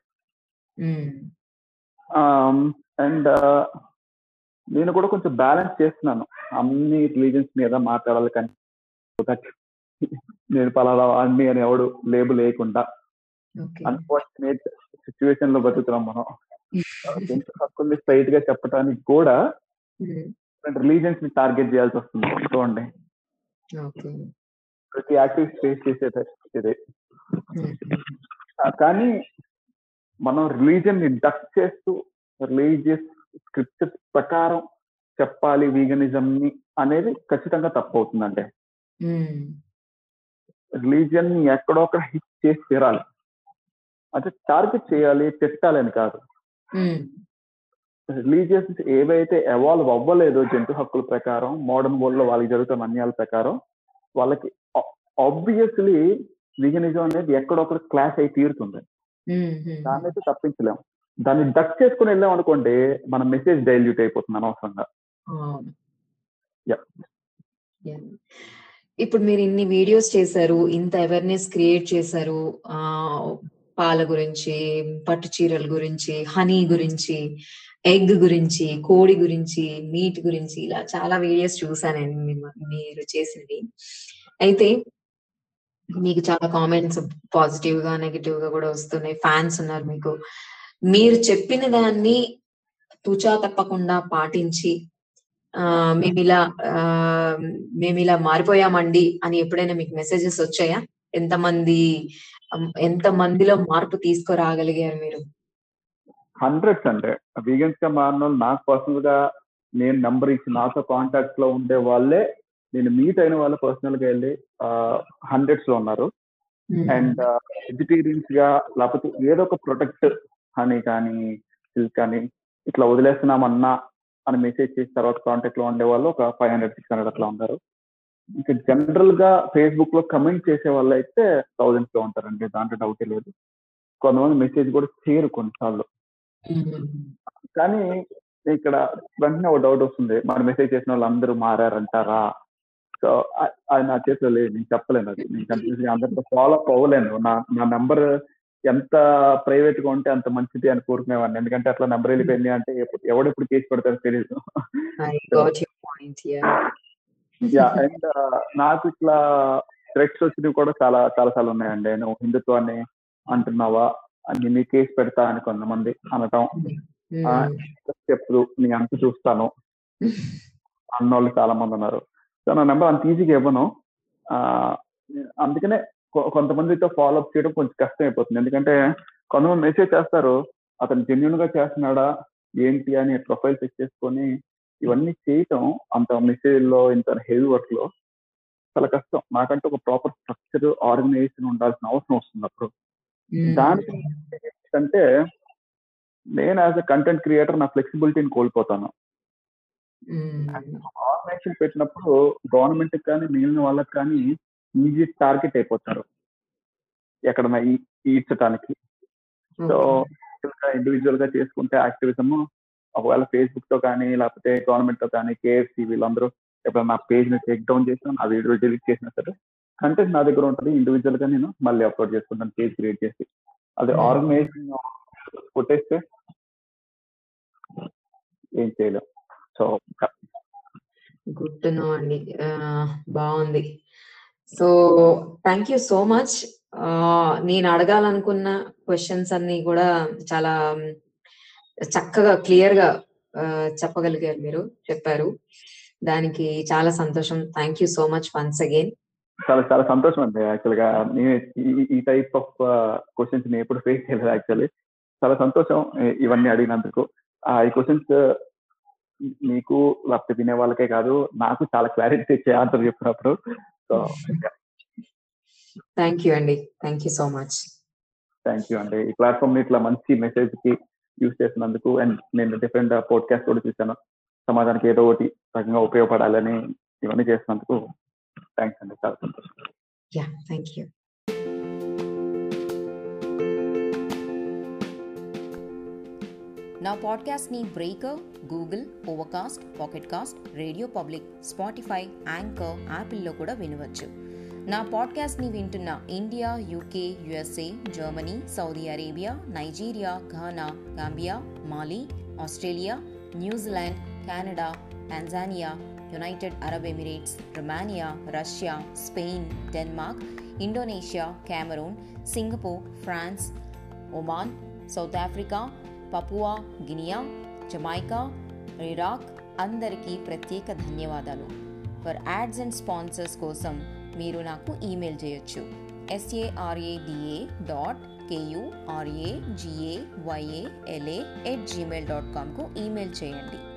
B: ఉమ్,
C: అండ్ నేను కూడా కొంచెం బ్యాలెన్స్ చేస్తున్నాను అన్ని రిలీజన్స్ మీద మాట్లాడాలి కానీ that నేను పలానా వాడిని అని ఎవడు లేబుల్ వేయకుండా
B: ఓకే
C: అన్ఫార్చునేట్ సిచ్యువేషన్ లో బతుకుతున్నాం మనం జంతు హక్కుల్ని స్ట్రైట్ గా చెప్పడానికి కూడా
B: ఉమ్,
C: రిలీజన్స్ ని టార్గెట్ చేయాల్సి వస్తుంది చూడండి
B: ఓకే
C: ప్రతి యాక్టివిస్ట్ ఫేస్ చేసేది ఇదే
B: ఉమ్,
C: ఆ, కానీ మనం రిలీజన్ ని డక్ చేస్తూ రిలీజియస్ స్క్రిప్చర్స్ ప్రకారం చెప్పాలి వీగనిజం ని అనేది ఖచ్చితంగా తప్పు అవుతుందండి
B: ఉమ్,
C: రిలీజియన్ ని ఎక్కడో అక్కడ హిట్ చేసి తీరాలి అంటే టార్గెట్ చేయాలి తిట్టాలి అని కాదు
B: ఉమ్,
C: రిలీజియస్ ఏవైతే ఎవాల్వ్ అవ్వలేదో జంతు హక్కుల ప్రకారం మోడర్న్ వరల్డ్ లో వాళ్ళకి జరుగుతున్న అన్యాయాల ప్రకారం వాళ్ళకి ఆబ్వియస్లీ వీగనిజం అనేది ఎక్కడొక్కడ క్లాస్ అయి తీరుతుంది
B: ఉమ్, ఉమ్.
C: దాన్ని అయితే తప్పించలేం దాన్ని డక్ చేసుకుని వెళ్ళాం అనుకోండి మన మెసేజ్ డైల్యూట్ అయిపోతుంది అనవసరంగా
B: అవును
C: Yeah.
B: Yeah. ఇప్పుడు మీరు ఇన్ని వీడియోస్ చేశారు ఇంత అవేర్నెస్ క్రియేట్ చేశారు ఆ పాల గురించి పట్టు చీరల గురించి హనీ గురించి ఎగ్ గురించి కోడి గురించి మీట్ గురించి ఇలా చాలా వీడియోస్ చూసానండి మిమ్మ- మీరు చేసినవి అయితే మీకు చాలా కామెంట్స్ పాజిటివ్ గా నెగిటివ్ గా కూడా వస్తున్నాయి ఫ్యాన్స్ ఉన్నారు మీకు మీరు చెప్పిన దాన్ని తుచా తప్పకుండా పాటించి ఆ మేము ఇలా ఆ మేము ఇలా మారిపోయామండి అని ఎప్పుడైనా మీకు మెసేజెస్ వచ్చాయా ఎంతమంది ఎంత మందిలో మార్పు తీసుకురాగలిగారు మీరు
C: హండ్రెడ్స్ అంటే వీగన్స్ గా మారిన వాళ్ళు నాకు పర్సనల్ గా నేను నంబర్ ఇచ్చి నాతో కాంటాక్ట్ లో ఉండే వాళ్ళే నేను మీట్ అయిన వాళ్ళు పర్సనల్ గా వెళ్ళి హండ్రెడ్స్ లో ఉన్నారు అండ్ వెజిటేరియన్స్ గా లేకపోతే ఏదో ఒక ప్రొడక్ట్ హనీ కానీ సిల్క్ కానీ ఇట్లా వదిలేస్తున్నామన్నా అని మెసేజ్ చేసిన తర్వాత కాంటాక్ట్ లో ఉండే వాళ్ళు ఒక ఫైవ్ హండ్రెడ్ సిక్స్ హండ్రెడ్ అట్లా ఉన్నారు ఇంకా జనరల్ గా ఫేస్బుక్ లో కమెంట్ చేసే వాళ్ళు అయితే థౌజండ్స్ లో ఉంటారండి దాంట్లో డౌటే లేదు కొంతమంది మెసేజ్ కూడా చేయరు కొన్నిసార్లు కానీ ఇక్కడ వెంటనే ఒక డౌట్ వస్తుంది మన మెసేజ్ చేసిన వాళ్ళు అందరూ మారారంటారా సో అది నా చేతిలో లేదు నేను చెప్పలేను అది నేను కంటిన్యూస్ గా అందరితో ఫాలో అప్ అవ్వలేను నా నా నెంబర్ ఎంత ప్రైవేట్ గా ఉంటే అంత మంచిది అని కోరుకునేవాడిని ఎందుకంటే అట్లా నెంబర్ వెళ్ళిపోయింది అంటే ఎప్పుడు ఎవడెప్పుడు కేసు పెడతారో తెలియదు
B: I got your point, yeah.
C: Yeah and నాకు ఇట్లా థ్రెట్స్ వచ్చినవి కూడా చాలా చాలా సార్లు ఉన్నాయండి నువ్వు హిందుత్వాన్ని అంటున్నావా అని నీ కేసు పెడతా అని కొంతమంది అనటం ఆ, చెప్పు నీ అంత చూస్తాను అన్నోళ్ళు చాలా మంది ఉన్నారు సో నా నెంబర్ అంత ఈజీగా ఇవ్వను ఆ, అందుకనే కొ- కొంతమందితో ఫాలో అప్ చేయడం కొంచెం కష్టం అయిపోతుంది ఎందుకంటే కొంతమంది మెసేజ్ చేస్తారు అతను జెన్యున్ గా చేస్తున్నాడా ఏంటి అని ప్రొఫైల్ చెక్ చేసుకొని ఇవన్నీ చేయటం అంత మెసేజ్ లో ఇంత హెవీ వర్క్ లో చాలా కష్టం నాకంటే ఒక ప్రాపర్ స్ట్రక్చర్ ఆర్గనైజేషన్ ఉండాల్సిన అవసరం వస్తుంది అప్పుడు దానికి అంటే నేను యాజ్ అ కంటెంట్ క్రియేటర్ నా ఫ్లెక్సిబిలిటీని కోల్పోతాను ఆర్గనైజేషన్ పెట్టినప్పుడు గవర్నమెంట్ కానీ మిగిలిన వాళ్ళకి కానీ ఈజీ టార్గెట్ అయిపోతారు ఎక్కడన్నా ఈ- ఈడ్చడానికి సో ఇండివిజువల్ గా చేసుకుంటే యాక్టివిజం ఒకవేళ ఫేస్బుక్ తో కానీ లేకపోతే గవర్నమెంట్ తో కానీ కేఎఫ్సి వీళ్ళందరూ ఎప్పుడైనా నా పేజ్ ని టేక్ డౌన్ చేసినా నా వీడియో డిలీట్ చేసినా సరే కంటెంట్ నా దగ్గర ఉంటుంది ఇండివిజువల్ గా నేను మళ్ళీ అప్లోడ్ చేసుకుంటాను పేజ్ క్రియేట్ చేసి అది
B: Hmm.
C: ఆర్గనైజింగ్ కొట్టేస్తే ఏం చేయలేం సో
B: గుడ్ టు నో అండి ఆ, బాగుంది so thank you so much నేను అడగాలనుకున్న క్వశ్చన్స్ అన్ని కూడా చాలా మ్, చక్కగా క్లియర్ గా ఆ, చెప్పగలిగారు మీరు చెప్పారు దానికి చాలా సంతోషం thank you so much once again
C: చాలా చాలా సంతోషం అండి యాక్చువల్ గా నేను ఈ- ఈ టైప్ ఆఫ్ క్వశ్చన్స్ నేను ఎప్పుడు ఫేస్ చేయలేదు యాక్చువల్లీ చాలా సంతోషం ఇ- ఇవన్నీ అడిగినందుకు ఆ, ఈ క్వశ్చన్స్ మీకు లేకపోతే వినే వాళ్ళకే కాదు నాకు చాలా క్లారిటీ తెచ్చే ఆన్సర్ చెప్పినప్పుడు సో
B: థ్యాంక్ యూ అండి thank you so much
C: thank you అండి ఈ ప్లాట్ఫామ్ ని ఇట్లా మంచి మెసేజ్ కి యూస్ చేసినందుకు అండ్ నేను డిఫరెంట్ పోడ్కాస్ట్ కూడా చూశాను సమాజానికి ఏదో ఒకటి రకంగా ఉపయోగపడాలని ఇవన్నీ చేసినందుకు థ్యాంక్స్ అండి చాలా సంతోషం
B: యా థ్యాంక్ యూ
A: నా పాడ్కాస్ట్ని Breaker Google Overcast Pocket Casts Radio Public Spotify Anchor యాపిల్లో కూడా వినవచ్చు నా పాడ్కాస్ట్ని వింటున్న India UK USA Germany Saudi Arabia Nigeria Ghana Gambia Mali Australia New Zealand Canada Tanzania United Arab Emirates Romania Russia Spain Denmark Indonesia Cameroon Singapore France Oman South Africa Papua Guinea Jamaica Iraq అందరికీ ప్రత్యేక ధన్యవాదాలు ఫర్ యాడ్స్ అండ్ స్పాన్సర్స్ కోసం మీరు నాకు ఈమెయిల్ చేయొచ్చు S A R A D A dot K U R A G A Y A L A at Gmail dot కామ్కు ఈమెయిల్ చేయండి